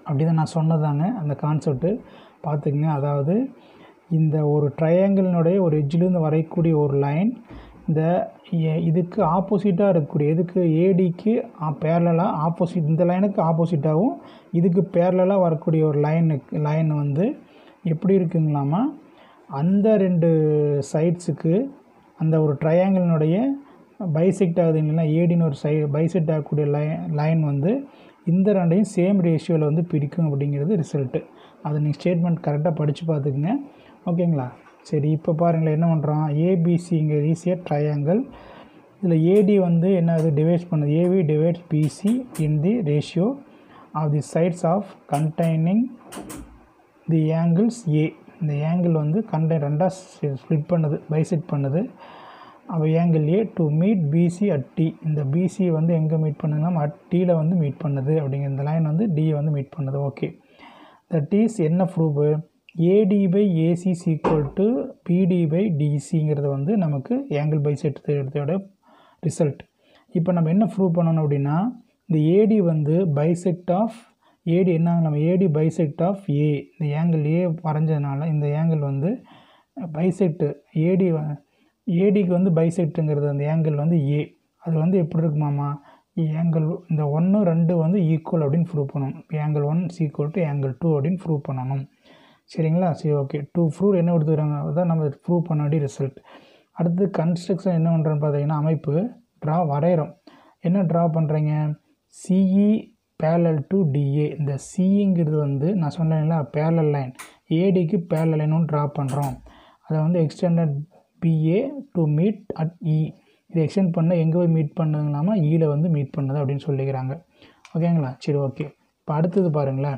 அப்படி தான் நான் சொன்னதாங்க அந்த concept பார்த்துக்குங்க அதாவது இந்த ஒரு ட்ரையாங்கிளினுடைய ஒரு எட்ஜிலேருந்து வரையக்கூடிய ஒரு லைன் இந்த எ- இதுக்கு ஆப்போசிட்டாக இருக்கக்கூடிய இதுக்கு ஏடிக்கு பேரலாக ஆப்போசிட் இந்த லைனுக்கு ஆப்போசிட்டாகவும் இதுக்கு பேரலாக வரக்கூடிய ஒரு லைனுக்கு லைன் வந்து எப்படி இருக்குங்களாமா அந்த ரெண்டு சைட்ஸுக்கு அந்த ஒரு ட்ரையாங்கிளினுடைய பைசெக்ட் ஆகுதுங்களா ஏடின்னு ஒரு சை பைசெக்ட் ஆகக்கூடிய லைன் லைன் வந்து இந்த ரெண்டையும் சேம் ரேஷியோவில் வந்து பிரிக்கும் அப்படிங்கிறது ரிசல்ட்டு அதை நீங்கள் ஸ்டேட்மெண்ட் கரெக்டாக படித்து பார்த்துக்குங்க ஓகேங்களா சரி இப்போ பாருங்களேன் என்ன பண்ணுறோம் ஏபிசிங்கிறது ஈஸியாக ட்ரையாங்கிள் இதில் ஏடி வந்து என்ன அது டிவைட் பண்ணுது AV divides BC in the ratio of the sides of containing the angles A இந்த ஆங்கிள் வந்து கண்டை ரெண்டாக ஸ்ப்ளிட் பண்ணுது பைசெட் பண்ணுது அப்போ angle A to meet BC at D இந்த பிசி வந்து எங்கே மீட் பண்ணுங்கன்னா அட் டியில் வந்து மீட் பண்ணுது அப்படிங்கிற இந்த லைன் வந்து டியை வந்து மீட் பண்ணுது ஓகே தட் இஸ் என்ன proof AD by AC equal to BD by டிசிங்கிறது வந்து நமக்கு ஆங்கிள் பைசெட் எடுத்தோட ரிசல்ட் இப்போ நம்ம என்ன ப்ரூவ் பண்ணணும் அப்படின்னா இந்த ஏடி வந்து பைசெக்ட் ஆஃப் ஏடி என்ன நம்ம ஏடி பைசெக்ட் ஆஃப் ஏ இந்த ஆங்கிள் ஏ வரைஞ்சதுனால இந்த ஆங்கிள் வந்து பைசெக்ட் ஏடி ஏடிக்கு வந்து பைசெக்ட்டுங்கிறது அந்த ஆங்கிள் வந்து ஏ அது வந்து எப்படி இருக்குமாமா ஆங்கிள் இந்த ஒன்று ரெண்டு வந்து ஈக்குவல் அப்படின்னு ப்ரூவ் பண்ணணும் angle one equal to angle two அப்படின்னு ப்ரூவ் பண்ணணும் சரிங்களா சரி ஓகே டூ ப்ரூவ் என்ன கொடுத்துருக்காங்க அதுதான் நம்ம ப்ரூவ் பண்ண வேண்டிய ரிசல்ட் அடுத்து கன்ஸ்ட்ரக்ஷன் என்ன பண்ணுறோன்னு பார்த்தீங்கன்னா அமைப்பு ட்ரா வரைகிறோம் என்ன ட்ரா பண்ணுறீங்க சிஇ பேரலல் டு டிஏ இந்த சிங்கிறது வந்து நான் சொன்னேன்ல பேரலல் லைன் ஏடிக்கு பேரலல் லைன் ஒன்று ட்ரா பண்ணுறோம் அதை வந்து extended BA to meet at E இதை எக்ஸ்டெண்ட் பண்ண எங்கே போய் மீட் பண்ணுங்களாமா ஈல வந்து மீட் பண்ணுது அப்படின்னு சொல்லிக்கிறாங்க ஓகேங்களா சரி ஓகே இப்போ அடுத்தது பாருங்களேன்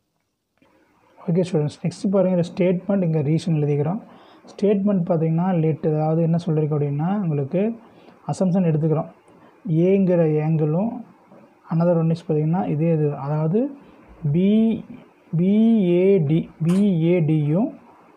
ஓகே ஸ்டூடெண்ட்ஸ் நெக்ஸ்ட் பாருங்கள் ஸ்டேட்மெண்ட் இங்கே ரீசன் எழுதிக்கிறோம் ஸ்டேட்மெண்ட் பார்த்தீங்கன்னா லேட் அதாவது என்ன சொல்லியிருக்கோம் அப்படின்னா உங்களுக்கு அசம்ஷன் எடுத்துக்கிறோம் ஏங்கிற ஏங்கிளும் அனதர் ஒன் இஸ் பார்த்தீங்கன்னா இதே இது அதாவது பி பிஏடி பிஏடியும்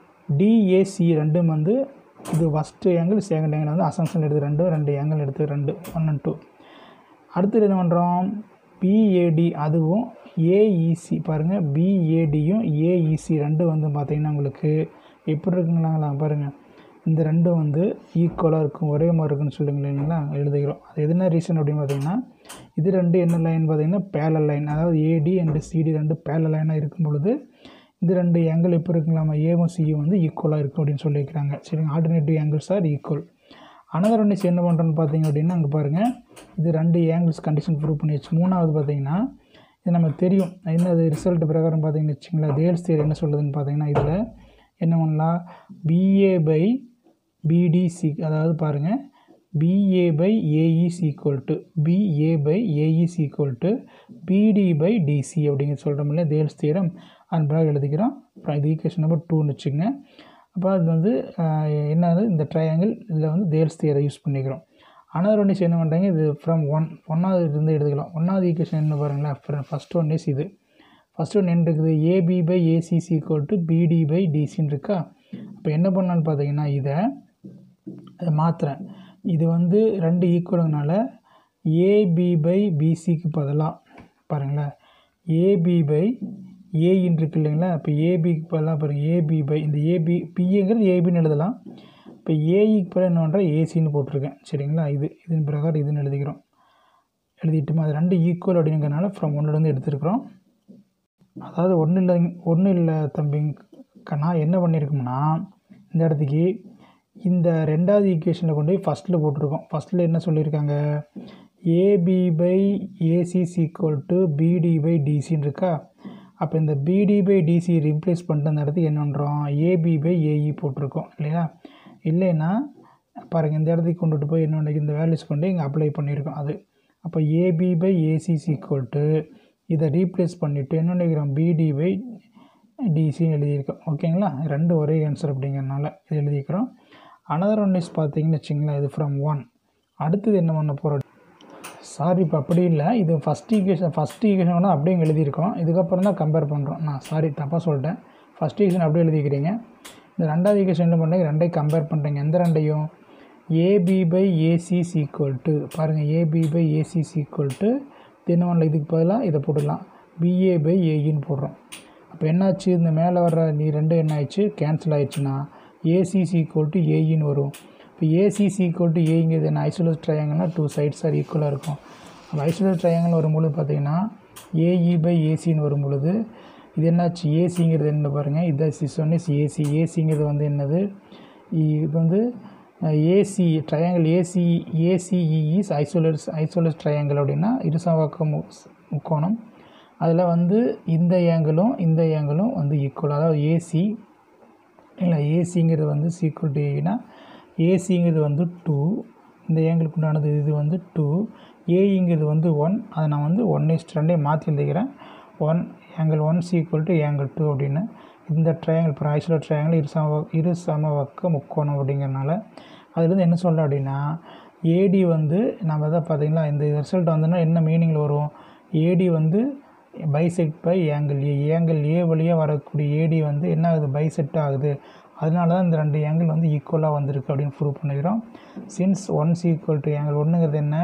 டிஏசி ரெண்டும் வந்து இது ஃபஸ்ட்டு ஏங்கிள் செகண்ட் ஏங்கிள் வந்து அசம்ஷன் எடுத்து ரெண்டு ரெண்டு ஏங்கிள் எடுத்து ரெண்டு ஒன் அண்ட் டூ அடுத்தது என்ன பண்ணுறோம் பிஏடி அதுவும் ஏஇசி பாருங்கள் பிஏடியும் ஏஇசி ரெண்டும் வந்து பார்த்திங்கன்னா உங்களுக்கு எப்படி இருக்குங்களாங்களா பாருங்கள் இந்த ரெண்டும் வந்து ஈக்குவலாக இருக்கும் ஒரே மாதிரி இருக்குன்னு சொல்லுங்க இல்லைங்களா எழுதிக்கிறோம் அது எதுனா ரீசன் அப்படின்னு பார்த்தீங்கன்னா இது ரெண்டு என்ன லைன் பார்த்தீங்கன்னா பேலல் லைன் அதாவது ஏடி அண்டு சிடி ரெண்டு பேலல் லைனாக இருக்கும் பொழுது இது ரெண்டு ஆங்கிள் எப்போ இருக்குங்களாமா ஏவும் சியும் வந்து ஈக்குவலாக இருக்கும் அப்படின்னு சொல்லியிருக்கிறாங்க சரிங்க alternative angles are equal another ஒன்று என்ன பண்ணுறோன்னு பார்த்தீங்க அப்படின்னா அங்கே பாருங்கள் இது ரெண்டு ஏங்கிள்ஸ் கண்டிஷன் ப்ரூவ் பண்ணி வச்சு மூணாவது பார்த்தீங்கன்னா இது நமக்கு தெரியும் என்னது ரிசல்ட் பிரகாரம் பார்த்தீங்கன்னு வச்சுங்களேன் தேல்ஸ் தியரி என்ன சொல்லுதுன்னு பார்த்தீங்கன்னா இதில் என்ன பண்ணலாம் பிஏ பை பிடிசி அதாவது பாருங்கள் BA by AES equal to BA by AES equal to BD by DC அப்படிங்கிற சொல்கிறோம் இல்லையா தேல்ஸ் தியரம் அதன் பிறகு எழுதிக்கிறோம் அப்புறம் இது ஈக்குவேஷன் நம்பர் டூன்னு வச்சுக்கோங்க அப்போ அது வந்து ஆஹ், என்னது இந்த ட்ரையாங்கிள் இதில் வந்து தேல்ஸ் தியரை யூஸ் பண்ணிக்கிறோம் அனதர் ஒன் இஸ் என்ன பண்ணுறாங்க இது ஃப்ரம் ஒன் ஒன்றாவது இருந்து எடுத்துக்கலாம் ஒன்றாவது ஈக்குவேஷன் என்ன பாருங்களேன் ஃபஸ்ட் ஒன் இஸ் இது ஃபஸ்ட் ஒன் என்ன இருக்குது AB by ACC equal to BD by டிசின்னு இருக்கா அப்போ என்ன பண்ணலான்னு பார்த்தீங்கன்னா இதை அதை மாற்றுறேன் இது வந்து ரெண்டு ஈக்குவலுங்கனால ஏபி பை பிசிக்கு பதிலாக பாருங்களேன் ஏபி பை ஏஇன் இருக்கு இல்லைங்களா இப்போ ஏபிக்கு பதிலாக பாருங்கள் ஏபி பை இந்த ஏபி பிஏங்கிறது ஏபின்னு எழுதலாம் இப்போ ஏஇக்கு பதிலாக என்ன பண்ணுறேன் ஏசின்னு போட்டிருக்கேன் சரிங்களா இது இதன் பிரகாரம் இதுன்னு எழுதிக்கிறோம் எழுதிட்டுமா அது ரெண்டு ஈக்குவல் அப்படிங்கிறனால ஃப்ரம் ஒன்றுலேருந்து எடுத்துருக்குறோம் அதாவது ஒன்றும் இல்லை ஒன்றும் இல்லை தம்பிங்க நான் என்ன பண்ணியிருக்கோம்னா இந்த இடத்துக்கு இந்த ரெண்டாவது ஈக்குவேஷனில் கொண்டு போய் ஃபஸ்ட்டில் போட்டிருக்கோம் ஃபஸ்ட்டில் என்ன சொல்லியிருக்காங்க AB by AC equal to BD by டிசின்னு இருக்கா அப்போ இந்த பிடி பை டிசி ரீப்ளேஸ் பண்ணிட்டு அந்த இடத்துக்கு என்ன பண்ணுறோம் ஏபி பை ஏஇ போட்டிருக்கோம் இல்லையா இல்லைன்னா பாருங்கள் இந்த இடத்துக்கு கொண்டுட்டு போய் என்ன இந்த வேல்யூஸ் கொண்டு இங்கே அப்ளை பண்ணியிருக்கோம் அது அப்போ AB by AC equal to இதை ரீப்ளேஸ் பண்ணிவிட்டு என்ன நினைக்கிறோம் பிடி பை டிசின்னு எழுதியிருக்கோம் ஓகேங்களா ரெண்டு ஒரே ஆன்சர் அப்படிங்கிறனால இது எழுதிக்கிறோம் அனதர் ஒன் இஸ் பார்த்தீங்கன்னு வச்சிங்களேன் இது ஃப்ரம் ஒன் அடுத்தது என்ன பண்ண போகிறோம் சாரி இப்போ அப்படி இல்லை இது ஃபஸ்ட் ஈக்குவேஷன் ஃபஸ்ட் ஈக்குவேஷன் கூட அப்படியே இங்க எழுதியிருக்கோம் இதுக்கப்புறம் தான் கம்பேர் பண்ணுறோம் நான் சாரி தப்பாக சொல்லிட்டேன் ஃபஸ்ட் ஈக்குவேஷன் அப்படியே எழுதிக்கிறீங்க இந்த ரெண்டாவது ஈக்குவேஷன் என்ன பண்ணுறீங்க ரெண்டையும் கம்பேர் பண்ணுறீங்க எந்த ரெண்டையும் AB by AC equal to பாருங்கள் AB by AC equal to என்ன பண்ணல இதுக்கு பதிலாக இதை போட்டுடலாம் பிஏ பை ஏஇன்னு போடுறோம் அப்போ என்னாச்சு இந்த மேலே வர்ற நீ ரெண்டு என்ன ஆயிடுச்சு கேன்சல் ஆயிடுச்சுன்னா ஏசிசி ஈக்குவல் டு ஏஇன்னு வரும் இப்போ ஏசிசி ஈக்குவல் டு ஏங்கிறது என்ன ஐசோலஸ் ட்ரையாங்கல்னால் டூ சைட்ஸ் ஆர் ஈக்குவலாக இருக்கும் அப்போ ஐசோலஸ் ட்ரையாங்கல் வரும்பொழுது பார்த்தீங்கன்னா ஏஇ பை ஏசின்னு வரும் பொழுது இது என்னாச்சு ஏசிங்கிறது என்ன பாருங்கள் இதான் சிஸ் ஒன் இஸ் ஏசி ஏசிங்கிறது வந்து என்னது இது வந்து AC triangle AC ACE is isosceles isosceles triangle அப்படின்னா இருசமபக்க மு முக்கோணம் அதில் வந்து இந்த ஏங்கிளும் இந்த ஏங்கிளும் வந்து ஈக்குவல் அதாவது ஏசி இல்லை ஏசிங்கிறது வந்து சீக்குவல் டு ஏனா ஏசிங்கிறது வந்து டூ இந்த ஏங்கிளுக்கு உண்டானது இது வந்து டூ ஏஇங்கிறது வந்து ஒன் அதை நான் வந்து ஒன் இஸ்ட் ரெண்டே மாற்றி எழுதிக்கிறேன் one angle one equal to angle two அப்படின்னு இந்த ட்ரையாங்கிள் இப்போ ஐசோலர் ட்ரையாங்கிள் இரு சம இரு சமபக்க முக்கோணம் அப்படிங்கிறனால அதுலேருந்து என்ன சொல்கிறேன் அப்படின்னா ஏடி வந்து நம்ம தான் பார்த்தீங்களா இந்த ரிசல்ட் வந்தோன்னா என்ன மீனிங்கில் வரும் ஏடி வந்து bisect by angle A angle A வழியாக வரக்கூடிய ஏடி வந்து என்ன ஆகுது பைசெக்ட் ஆகுது அதனால தான் இந்த ரெண்டு ஏங்கிள் வந்து ஈக்குவலாக வந்திருக்கு அப்படின்னு ப்ரூவ் பண்ணிக்கிறோம் since one's equal to angle ஒன்றுங்கிறது என்ன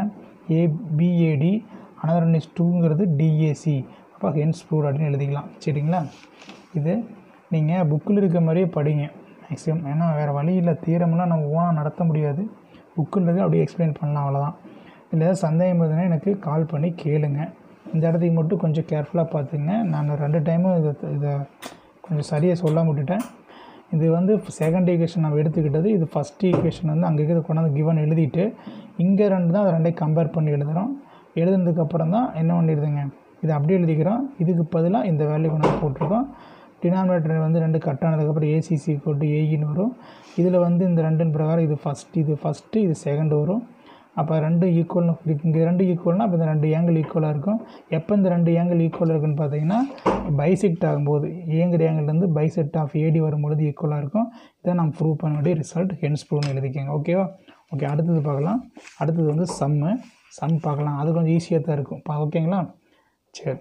ஏபிஏடி அனதர் ஒன் இஸ் டூங்கிறது டிஏசி அப்போ ஹென்ஸ் ப்ரூவ் அப்படின்னு எழுதிக்கலாம் சரிங்களா இது நீங்கள் புக்கில் இருக்க மாதிரியே படிங்க மேக்ஸிமம் ஏன்னா வேறு வழி இல்லை தீரமெல்லாம் நம்ம ஓனாக நடத்த முடியாது புக்கில் இருக்க அப்படியே எக்ஸ்பிளைன் பண்ணலாம் அவ்வளோதான் இல்லை ஏதாவது சந்தேகம் இருந்ததுன்னா எனக்கு கால் பண்ணி கேளுங்க இந்த இடத்துக்கு மட்டும் கொஞ்சம் கேர்ஃபுல்லாக பார்த்துங்க நான் ரெண்டு டைமும் இதை இதை கொஞ்சம் சரியாக சொல்லாம விட்டுட்டேன் இது வந்து செகண்ட் ஈக்குவேஷன் நம்ம எடுத்துக்கிட்டது இது ஃபஸ்ட் ஈக்குவேஷன் வந்து அங்கே இருக்கிறது கொண்டாந்து கிவன் எழுதிட்டு இங்கே ரெண்டு தான் அதை ரெண்டையும் கம்பேர் பண்ணி எழுதுகிறோம் எழுதுனதுக்கப்புறம் தான் என்ன பண்ணிடுதுங்க இதை அப்படியே எழுதிக்கிறோம் இதுக்கு பதிலாக இந்த வேல்யூ கொண்டாந்து போட்டிருக்கோம் டினாமினேட்டர் வந்து ரெண்டு கட் ஆனதுக்கப்புறம் ஏசிசி கொண்டு ஏஇன்னு வரும் இதில் வந்து இந்த ரெண்டின் பிரகாரம் இது ஃபஸ்ட் இது ஃபஸ்ட்டு இது செகண்ட் வரும் அப்போ ரெண்டு ஈக்குவல்னு இங்கே ரெண்டு ஈக்குவல்னால் அப்போ இந்த ரெண்டு ஏங்கிள் ஈக்குவலாக இருக்கும் எப்போ இந்த ரெண்டு ஏங்கிள் ஈக்குவலாக இருக்குன்னு பார்த்தீங்கன்னா பைசெக்ட் ஆகும்போது ஏங்கிற ஏங்கிள்லேருந்து பைசெக்ட் ஆஃப் ஏடி வரும்பொழுது ஈக்குவலாக இருக்கும் இதை நம்ம ப்ரூவ் பண்ண வேண்டிய ரிசல்ட் ஹென்ஸ் ப்ரூவ்னு எழுதிக்கோங்க ஓகேவா ஓகே அடுத்தது பார்க்கலாம் அடுத்தது வந்து சம்மு சம் பார்க்கலாம் அது கொஞ்சம் ஈஸியாக தான் இருக்கும் பா ஓகேங்களா சரி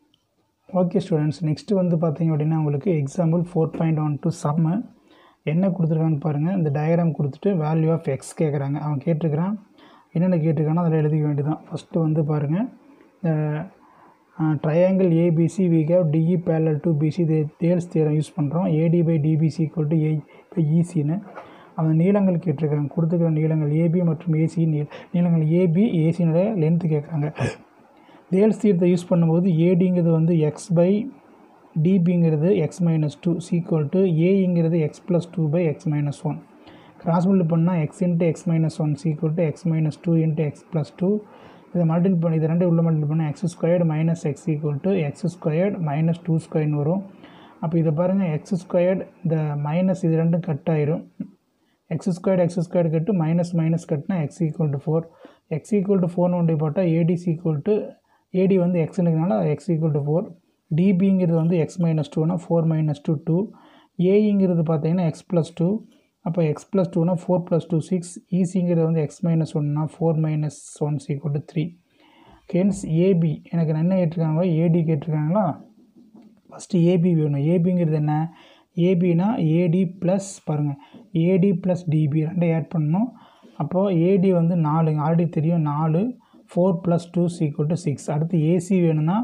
ஓகே ஸ்டூடெண்ட்ஸ் நெக்ஸ்ட்டு வந்து பார்த்தீங்க அப்படின்னா உங்களுக்கு example four point one two sum என்ன கொடுத்துருக்கான்னு பாருங்கள் இந்த டயக்ராம் கொடுத்துட்டு வேல்யூ ஆஃப் எக்ஸ் கேட்குறாங்க அவன் கேட்டிருக்கிறான் என்னென்ன கேட்டிருக்கானோ அதில் எழுதிக்க வேண்டியதான் ஃபஸ்ட்டு வந்து பாருங்கள் இந்த triangle ABC we have DE parallel to BC the Thales theorem use பண்ணுறோம் AD by DBC equal to A by ஈசின்னு அவன் நீளங்கள் கேட்டிருக்காங்க கொடுத்துக்கிற நீளங்கள் ஏபி மற்றும் ஏசி நீ நீளங்கள் ஏபி ஏசினுடைய லென்த்து கேட்குறாங்க தேல்ஸ் தீரத்தை யூஸ் பண்ணும்போது ஏடிங்கிறது வந்து எக்ஸ் பை டிபிங்கிறது x minus two equal to ஏங்கிறது x plus two by x minus one cross multi பண்ணால் x into x minus one equal to x minus two into x plus two இதை multiple பண்ணி இது ரெண்டு உள்ள multiple பண்ணால் x squared minus x equal to x squared minus two ஸ்கொயர்னு வரும் அப்போ இதை பாருங்கள் எக்ஸ் ஸ்கொயர்டு இந்த மைனஸ் இது ரெண்டும் கட் ஆயிரும் x squared x squared cut minus minus கட்டினா x equal to four x equal to ஃபோர்னு ஒன்றி போட்டால் ஏடிசி ஈக்குவல் டு ஏடி வந்து எக்ஸ்னுக்குனால எக்ஸ் ஈக்குவல் டு ஃபோர் டிபிங்கிறது வந்து எக்ஸ் மைனஸ் டூனா ஃபோர் மைனஸ் டூ டூ ஏஇங்கிறது பார்த்தீங்கன்னா எக்ஸ் ப்ளஸ் டூ அப்போ எக்ஸ் ப்ளஸ் டூனா ஃபோர் ப்ளஸ் டூ சிக்ஸ் ஈசிங்கிறது வந்து எக்ஸ் மைனஸ் ஒன்னா four minus one equal to three hence AB எனக்கு என்ன கேட்டிருக்காங்க ஏடி கேட்டிருக்காங்களா ஃபஸ்ட்டு ஏபி வேணும் ஏபிங்கிறது என்ன ஏபினா ஏடி ப்ளஸ் பாருங்கள் ஏடி ப்ளஸ் டிபி ரெண்டையும் ஆட் பண்ணணும் அப்போது ஏடி வந்து நாலுங்க ஆல்ரெடி தெரியும் நாலு four plus two equal to six அடுத்து ஏசி வேணும்னா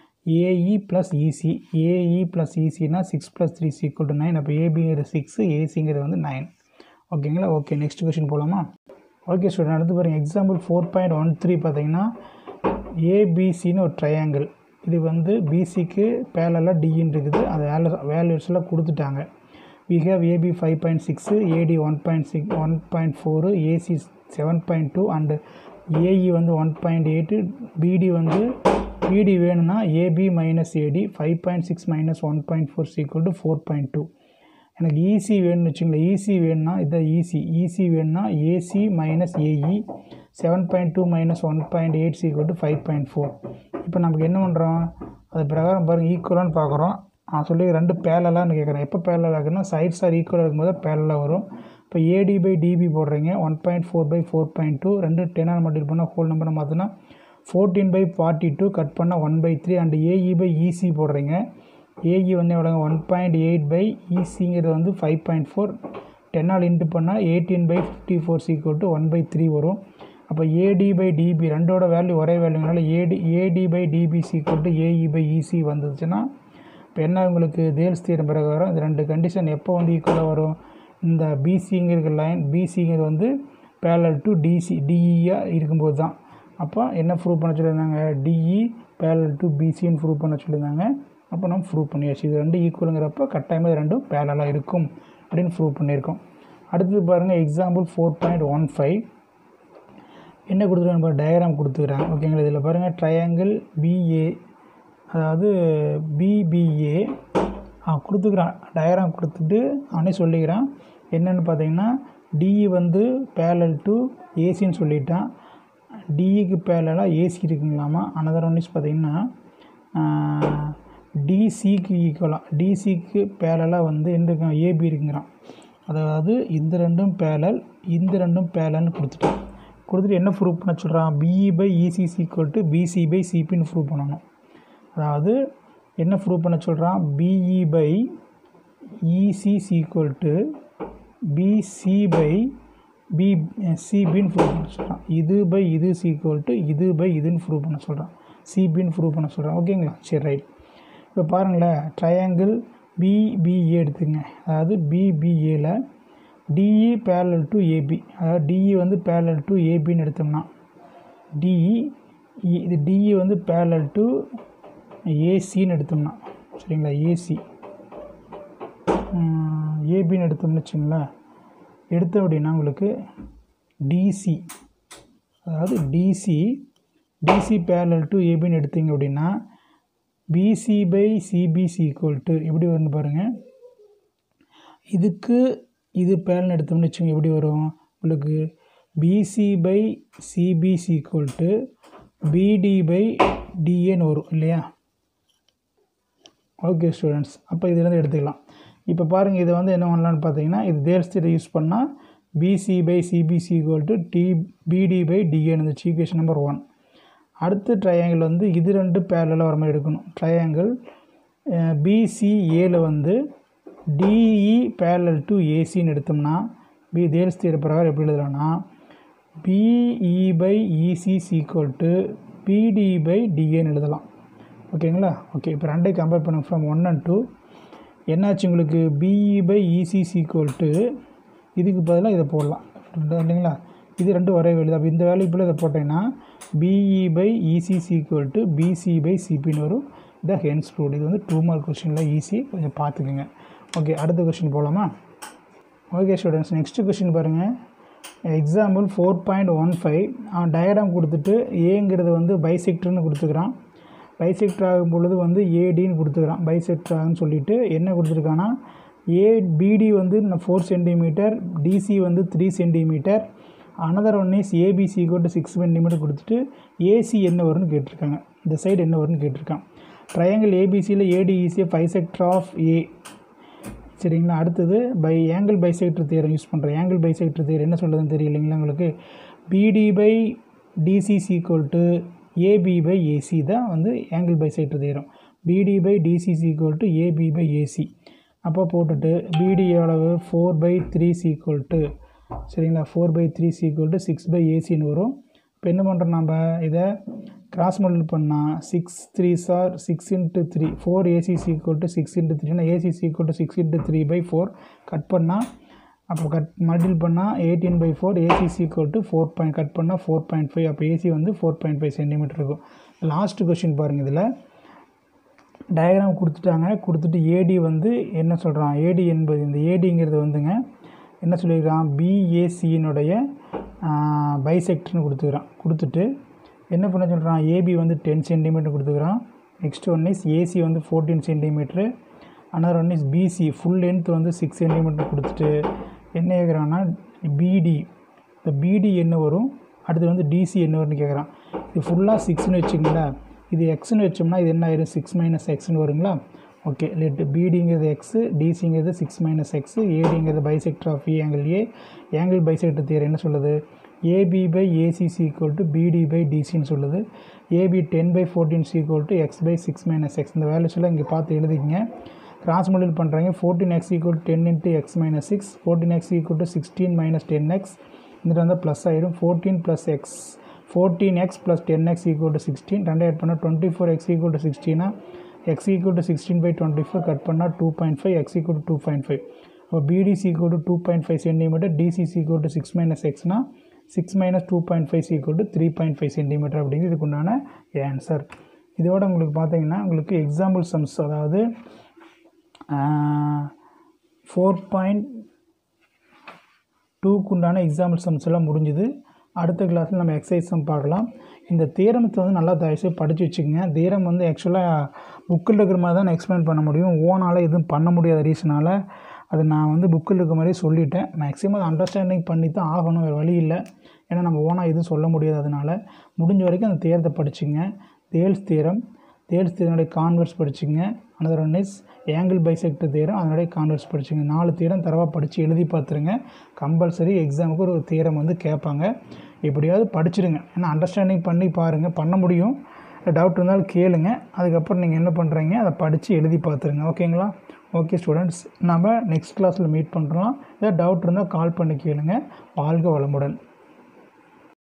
AE plus EC AE plus இசினா six plus three equal to nine அப்போ ஏபிங்கிறது சிக்ஸு ஏசிங்கிறது வந்து நைன் ஓகேங்களா ஓகே நெக்ஸ்ட் கொஷின் போகலாமா ஓகே ஸ்டூடெண்ட் அடுத்து பாருங்கள் example four point one three பார்த்தீங்கன்னா ஏபிசின்னு ஒரு ட்ரையாங்கிள் இது வந்து பிசிக்கு பேலலாக டின்னு இருக்குது அது வேல்யூ வேல்யூஸ்லாம் கொடுத்துட்டாங்க we have AB five point six AD one point six one point four AC seven point two and AE வந்து ஒன் பாயிண்ட் எயிட்டு பிடி வந்து பிடி வேணும்னா AB minus AD five point six minus one point four equal to four point two எனக்கு EC வேணும்னு வச்சுங்களேன் EC வேணும்னா இதான் EC EC வேணும்னா AC minus AE seven point two minus one point eight equal to five point four இப்போ நமக்கு என்ன பண்ணுறோம் அது பிரகாரம் பாருங்கள் ஈக்குவலான்னு பார்க்குறோம் நான் சொல்லி ரெண்டு பேரலான்னு கேட்குறேன் எப்போ பேரலாக இருக்குன்னா சைட்ஸ் ஆர் ஈக்குவலாக இருக்கும்போது பேரலாக வரும் இப்போ ஏடி பை டிபி போடுறீங்க one point four by four point two ரெண்டு டென்னால் மல்டிபிள் பண்ணால் ஹோல் நம்பரை மாற்றினா fourteen by forty two cut பண்ணால் one by three and AE by EC போடுறீங்க ஏஇ வந்து எவ்வளோங்க ஒன் பாயிண்ட் எயிட் பை இசிங்கிறது வந்து ஃபைவ் பாயிண்ட் ஃபோர் டென்னால் இன்ட்டு பண்ணால் eighteen by fifty four equal to one by three வரும் அப்போ ஏடி பை டிபி ரெண்டோட வேல்யூ ஒரே வேல்யூனால ஏடி ஏடி by DB equal to AE by EC வந்துச்சுன்னா இப்போ என்ன உங்களுக்கு தேல்ஸ் தீரம் பிறகு வரும் இது ரெண்டு கண்டிஷன் எப்போ வந்து ஈக்குவலாக வரும் இந்த பிசிங்கிற லைன் பிசிங்கிறது வந்து பேரல் டு டிசி டிஇயாக இருக்கும்போது தான் அப்போ என்ன ப்ரூவ் பண்ண சொல்லியிருந்தாங்க டிஇ பேரல் டு பிசின்னு ப்ரூவ் பண்ண சொல்லியிருந்தாங்க அப்போ நம்ம ப்ரூவ் பண்ணியாச்சு இது ரெண்டு ஈக்குவலுங்கிறப்ப கட்டாயமாக இது ரெண்டும் பேரலாக இருக்கும் அப்படின்னு ப்ரூவ் பண்ணியிருக்கோம் அடுத்தது பாருங்கள் example four point one five என்ன கொடுத்துருக்காங்க டயக்ராம் கொடுத்துக்கிறாங்க ஓகேங்களா இதில் பாருங்கள் ட்ரையாங்கிள் பிஏ அதாவது பிபிஏ ஆ கொடுத்துக்கிறான் டயக்ராம் கொடுத்துட்டு அவனே சொல்லிக்கிறான் என்னென்னு பார்த்தீங்கன்னா டிஇ வந்து பேரல் டு ஏசின்னு சொல்லிட்டான் டிஇக்கு பேரலாக ஏசி இருக்குங்களாமா அனதர் ஒன் இஸ் பார்த்தீங்கன்னா டிசிக்கு ஈக்குவலாக டிசிக்கு பேரலாக வந்து என்ன இருக்கான் ஏபி இருக்குங்கிறான் அதாவது இந்த ரெண்டும் பேரல் இந்த ரெண்டும் பேரல்னு கொடுத்துட்டான் கொடுத்துட்டு என்ன ப்ரூவ் பண்ண சொல்கிறான் BE by ECC equal to BC by சிபின்னு ப்ரூவ் பண்ணணும் அதாவது என்ன ப்ரூவ் பண்ண சொல்கிறான் BE by EC equal to BC by B சிபின்னு ப்ரூவ் பண்ண சொல்கிறான் இது பை இது ஈக்குவல் டு இது பை இதுன்னு ப்ரூவ் பண்ண சொல்கிறான் சிபின்னு ப்ரூவ் பண்ண சொல்கிறான் ஓகேங்களா சரி ரைட் இப்போ பாருங்களேன் ட்ரையாங்கிள் பிபிஏ எடுத்துங்க அதாவது பிபிஏல டிஇ பேரலல் டு ஏபி அதாவது டிஇ வந்து பேரலல் டு ஏபின்னு எடுத்தோம்னா டிஇ இது டிஇ வந்து பேரலல் டு ஏசின்னு எடுத்தோம்னா சரிங்களா ஏசி ஏபின்னு எடுத்தோம்னு வச்சுங்களேன் எடுத்த அப்படின்னா உங்களுக்கு டிசி அதாவது டிசி டிசி பேரலல் டு ஏபின்னு எடுத்தீங்க அப்படின்னா BC by CBC equal to எப்படி வரும்னு பாருங்கள் இதுக்கு இது பேரல் எடுத்தோம்னு வச்சுங்க எப்படி வரும் உங்களுக்கு BC by CBC equal to BD by டிஏன்னு வரும் இல்லையா ஓகே ஸ்டூடெண்ட்ஸ் அப்போ இதுலேருந்து எடுத்துக்கலாம் இப்போ பாருங்கள் இதை வந்து என்ன பண்ணலான்னு பார்த்தீங்கன்னா இது தேர்ஸ்தியில் யூஸ் பண்ணால் BC by CBC equal to D BD by டிஏன்னு இருந்துச்சு ஈக்குவேஷன் நம்பர் ஒன் அடுத்த ட்ரையாங்கிள் வந்து இது ரெண்டு பேரலாக வர மாதிரி எடுக்கணும் ட்ரையாங்கிள் பிசிஏல வந்து டிஇ பேரலல் டு ஏசின்னு எடுத்தோம்னா பி தேல்ஸ் தீர பிரகாரம் எப்படி எழுதலாம்னா BE by EC equal to BD by டிஏன்னு எழுதலாம் ஓகேங்களா ஓகே இப்போ ரெண்டையும் கம்பேர் பண்ணுங்க ஃப்ரம் ஒன் அண்ட் டூ என்னாச்சு உங்களுக்கு BE by EC equal to இதுக்கு பதிலாக இதை போடலாம் இல்லைங்களா இது ரெண்டும் ஒரே வேல்யூ அப்போ இந்த வேல்யூ போல் இதை போட்டீங்கன்னா BE by EC equal to BC by சிபின்னு வரும் இதான் ஹென்ஸ் ப்ரூவ்ட் இது வந்து டூ மார்க் கொஷினில் ஈஸி கொஞ்சம் பார்த்துக்குங்க ஓகே அடுத்த கொஷின் போகலாமா ஓகே ஸ்டூடெண்ட்ஸ் நெக்ஸ்ட் கொஷின் பாருங்கள் example four point one five அவன் டயக்ராம் கொடுத்துட்டு ஏங்கிறது வந்து பைசெக்டர்னு கொடுத்துக்கிறான் பைசெக்டர் ஆகும் பொழுது வந்து ஏடின்னு கொடுத்துக்கிறான் பைசெக்டராகனு சொல்லிட்டு என்ன கொடுத்துருக்கான்னா ஏ பிடி வந்து ஃபோர் சென்டிமீட்டர் டிசி வந்து three centimetre another one is ABC equal to six centimetre கொடுத்துட்டு ஏசி என்ன வரும்னு கேட்டிருக்காங்க இந்த சைடு என்ன வரும்னு கேட்டிருக்கான் ட்ரையாங்கிள் ஏபிசியில் ஏடிஇசியை பைசெக்டர் ஆஃப் ஏ சரிங்களா அடுத்தது by angle bisector theorem use பண்ணுறேன் ஆங்கிள் பைசெக்டர் தியரம் என்ன சொல்லுதுன்னு தெரியலைங்களா உங்களுக்கு BD by DC equal to AB by AC தான் வந்து angle bisector theorem BD by DC equal to AB by AC அப்போ போட்டுட்டு பிடி எவ்வளவு four by three equal to சரிங்களா four by three equal to six by ஏசின்னு வரும் இப்போ என்ன பண்ணுறோம் நம்ம இதை கிராஸ் மல்டிபிள் பண்ணால் six three sir six into three four AC equal to six into த்ரீனா AC equal to six into three by four cut பண்ணால் அப்போ கட் மல்டிபிள் பண்ணால் eighteen by four AC equal to four point cut பண்ணால் four point five அப்போ AC வந்து four point five centimetre இருக்கும் last question பாருங்கள் இதில் டயக்ராம் கொடுத்துட்டாங்க கொடுத்துட்டு ஏடி வந்து என்ன சொல்கிறான் ஏடி என்பது இந்த ஏடிங்கிறது வந்துங்க என்ன சொல்லியிருக்கான் பிஏசியினுடைய பைசெக்டர்னு கொடுத்துக்கிறான் கொடுத்துட்டு என்ன பண்ண சொல்கிறான் ஏபி வந்து டென் சென்டிமீட்டர் கொடுத்துக்கிறான் நெக்ஸ்ட் ஒன் இஸ் ஏசி வந்து fourteen centimetre another one is BC full length வந்து சிக்ஸ் சென்டிமீட்டர் கொடுத்துட்டு என்ன கேட்குறான்னா பிடி இந்த பிடி என்ன வரும் அடுத்து வந்து டிசி என்ன வரும்னு கேட்குறான் இது ஃபுல்லாக சிக்ஸ்னு வச்சுங்களேன் இது எக்ஸ்னு வச்சோம்னா இது என்ன ஆயிரும் சிக்ஸ் மைனஸ் எக்ஸ்னு வருங்களா ஓகே லெட் பிடிங்கிறது எக்ஸு டிசிங்கிறது சிக்ஸ் மைனஸ் எக்ஸு ஏடிங்கிறது bisector of A angle A angle bisector theorem என்ன சொல்லுது AB by ACC equal to BD by டிசின்னு சொல்லுது AB ten by fourteen equal to x by six minus x இந்த values எல்லாம் இங்கே பார்த்து எழுதிக்கங்க கிராஸ் மல்டிபிள் பண்ணுறாங்க fourteen x equal ten into x minus six fourteen x equal to sixteen minus ten x இந்த வந்து ப்ளஸ் ஆகிடும் fourteen plus x fourteen x plus ten x equal to sixteen ரெண்டு add பண்ணால் twenty four x equal to சிக்ஸ்டீனா x equal to sixteen by twenty four cut பண்ணால் two point five x equal to two point five அப்போ BDC equal to two point five centimetre DCC equal to six minus எக்ஸ்னா six minus two point five equal to three point five centimetre அப்படிங்கிறது இதுக்கு உண்டான answer இதோட உங்களுக்கு பார்த்தீங்கன்னா உங்களுக்கு example sums அதாவது ஃபோர் பாயிண்ட் டூக்கு உண்டான எக்ஸாம்பிள் சம்ஸ் எல்லாம் முடிஞ்சுது அடுத்த கிளாஸில் நம்ம எக்ஸசைஸ் சம் பார்க்கலாம் இந்த தேரமத்தை வந்து நல்லா தயவுசெய்து படித்து வச்சுக்கோங்க தேரம் வந்து ஆக்சுவலாக புக்கில் இருக்கிற மாதிரி தான் நான் எக்ஸ்பிளைன் பண்ண முடியும் ஓனால் எதுவும் பண்ண முடியாத ரீசனால் அது நான் வந்து புக்கில் இருக்க மாதிரி சொல்லிட்டேன் மேக்ஸிமம் அதை அண்டர்ஸ்டாண்டிங் பண்ணி தான் ஆகணும் வேறு வழி இல்லை ஏன்னா நம்ம ஓனாக எதுவும் சொல்ல முடியாது அதனால் முடிஞ்ச வரைக்கும் அந்த தேரத்தை படிச்சுங்க தேல்ஸ் தேரம் தேல்ஸ் தேரனுடைய கான்வெர்ஸ் படிச்சுங்க another one is angle bisector theorem அதனுடைய கான்வெர்ஸ் படிச்சுங்க நாலு தேரம் தரவாக படித்து எழுதி பார்த்துருங்க கம்பல்சரி எக்ஸாமுக்கு ஒரு தேரம் வந்து கேட்பாங்க எப்படியாவது படிச்சிடுங்க ஏன்னா அண்டர்ஸ்டாண்டிங் பண்ணி பாருங்கள் பண்ண முடியும் டவுட் இருந்தாலும் கேளுங்க அதுக்கப்புறம் நீங்கள் என்ன பண்ணுறீங்க அதை படித்து எழுதி பார்த்துருங்க ஓகேங்களா ஓகே ஸ்டூடெண்ட்ஸ் நம்ம நெக்ஸ்ட் கிளாஸில் மீட் பண்ணுறோம் ஏதாவது டவுட் இருந்தால் கால் பண்ணி கேளுங்க வாழ்க வளமுடன்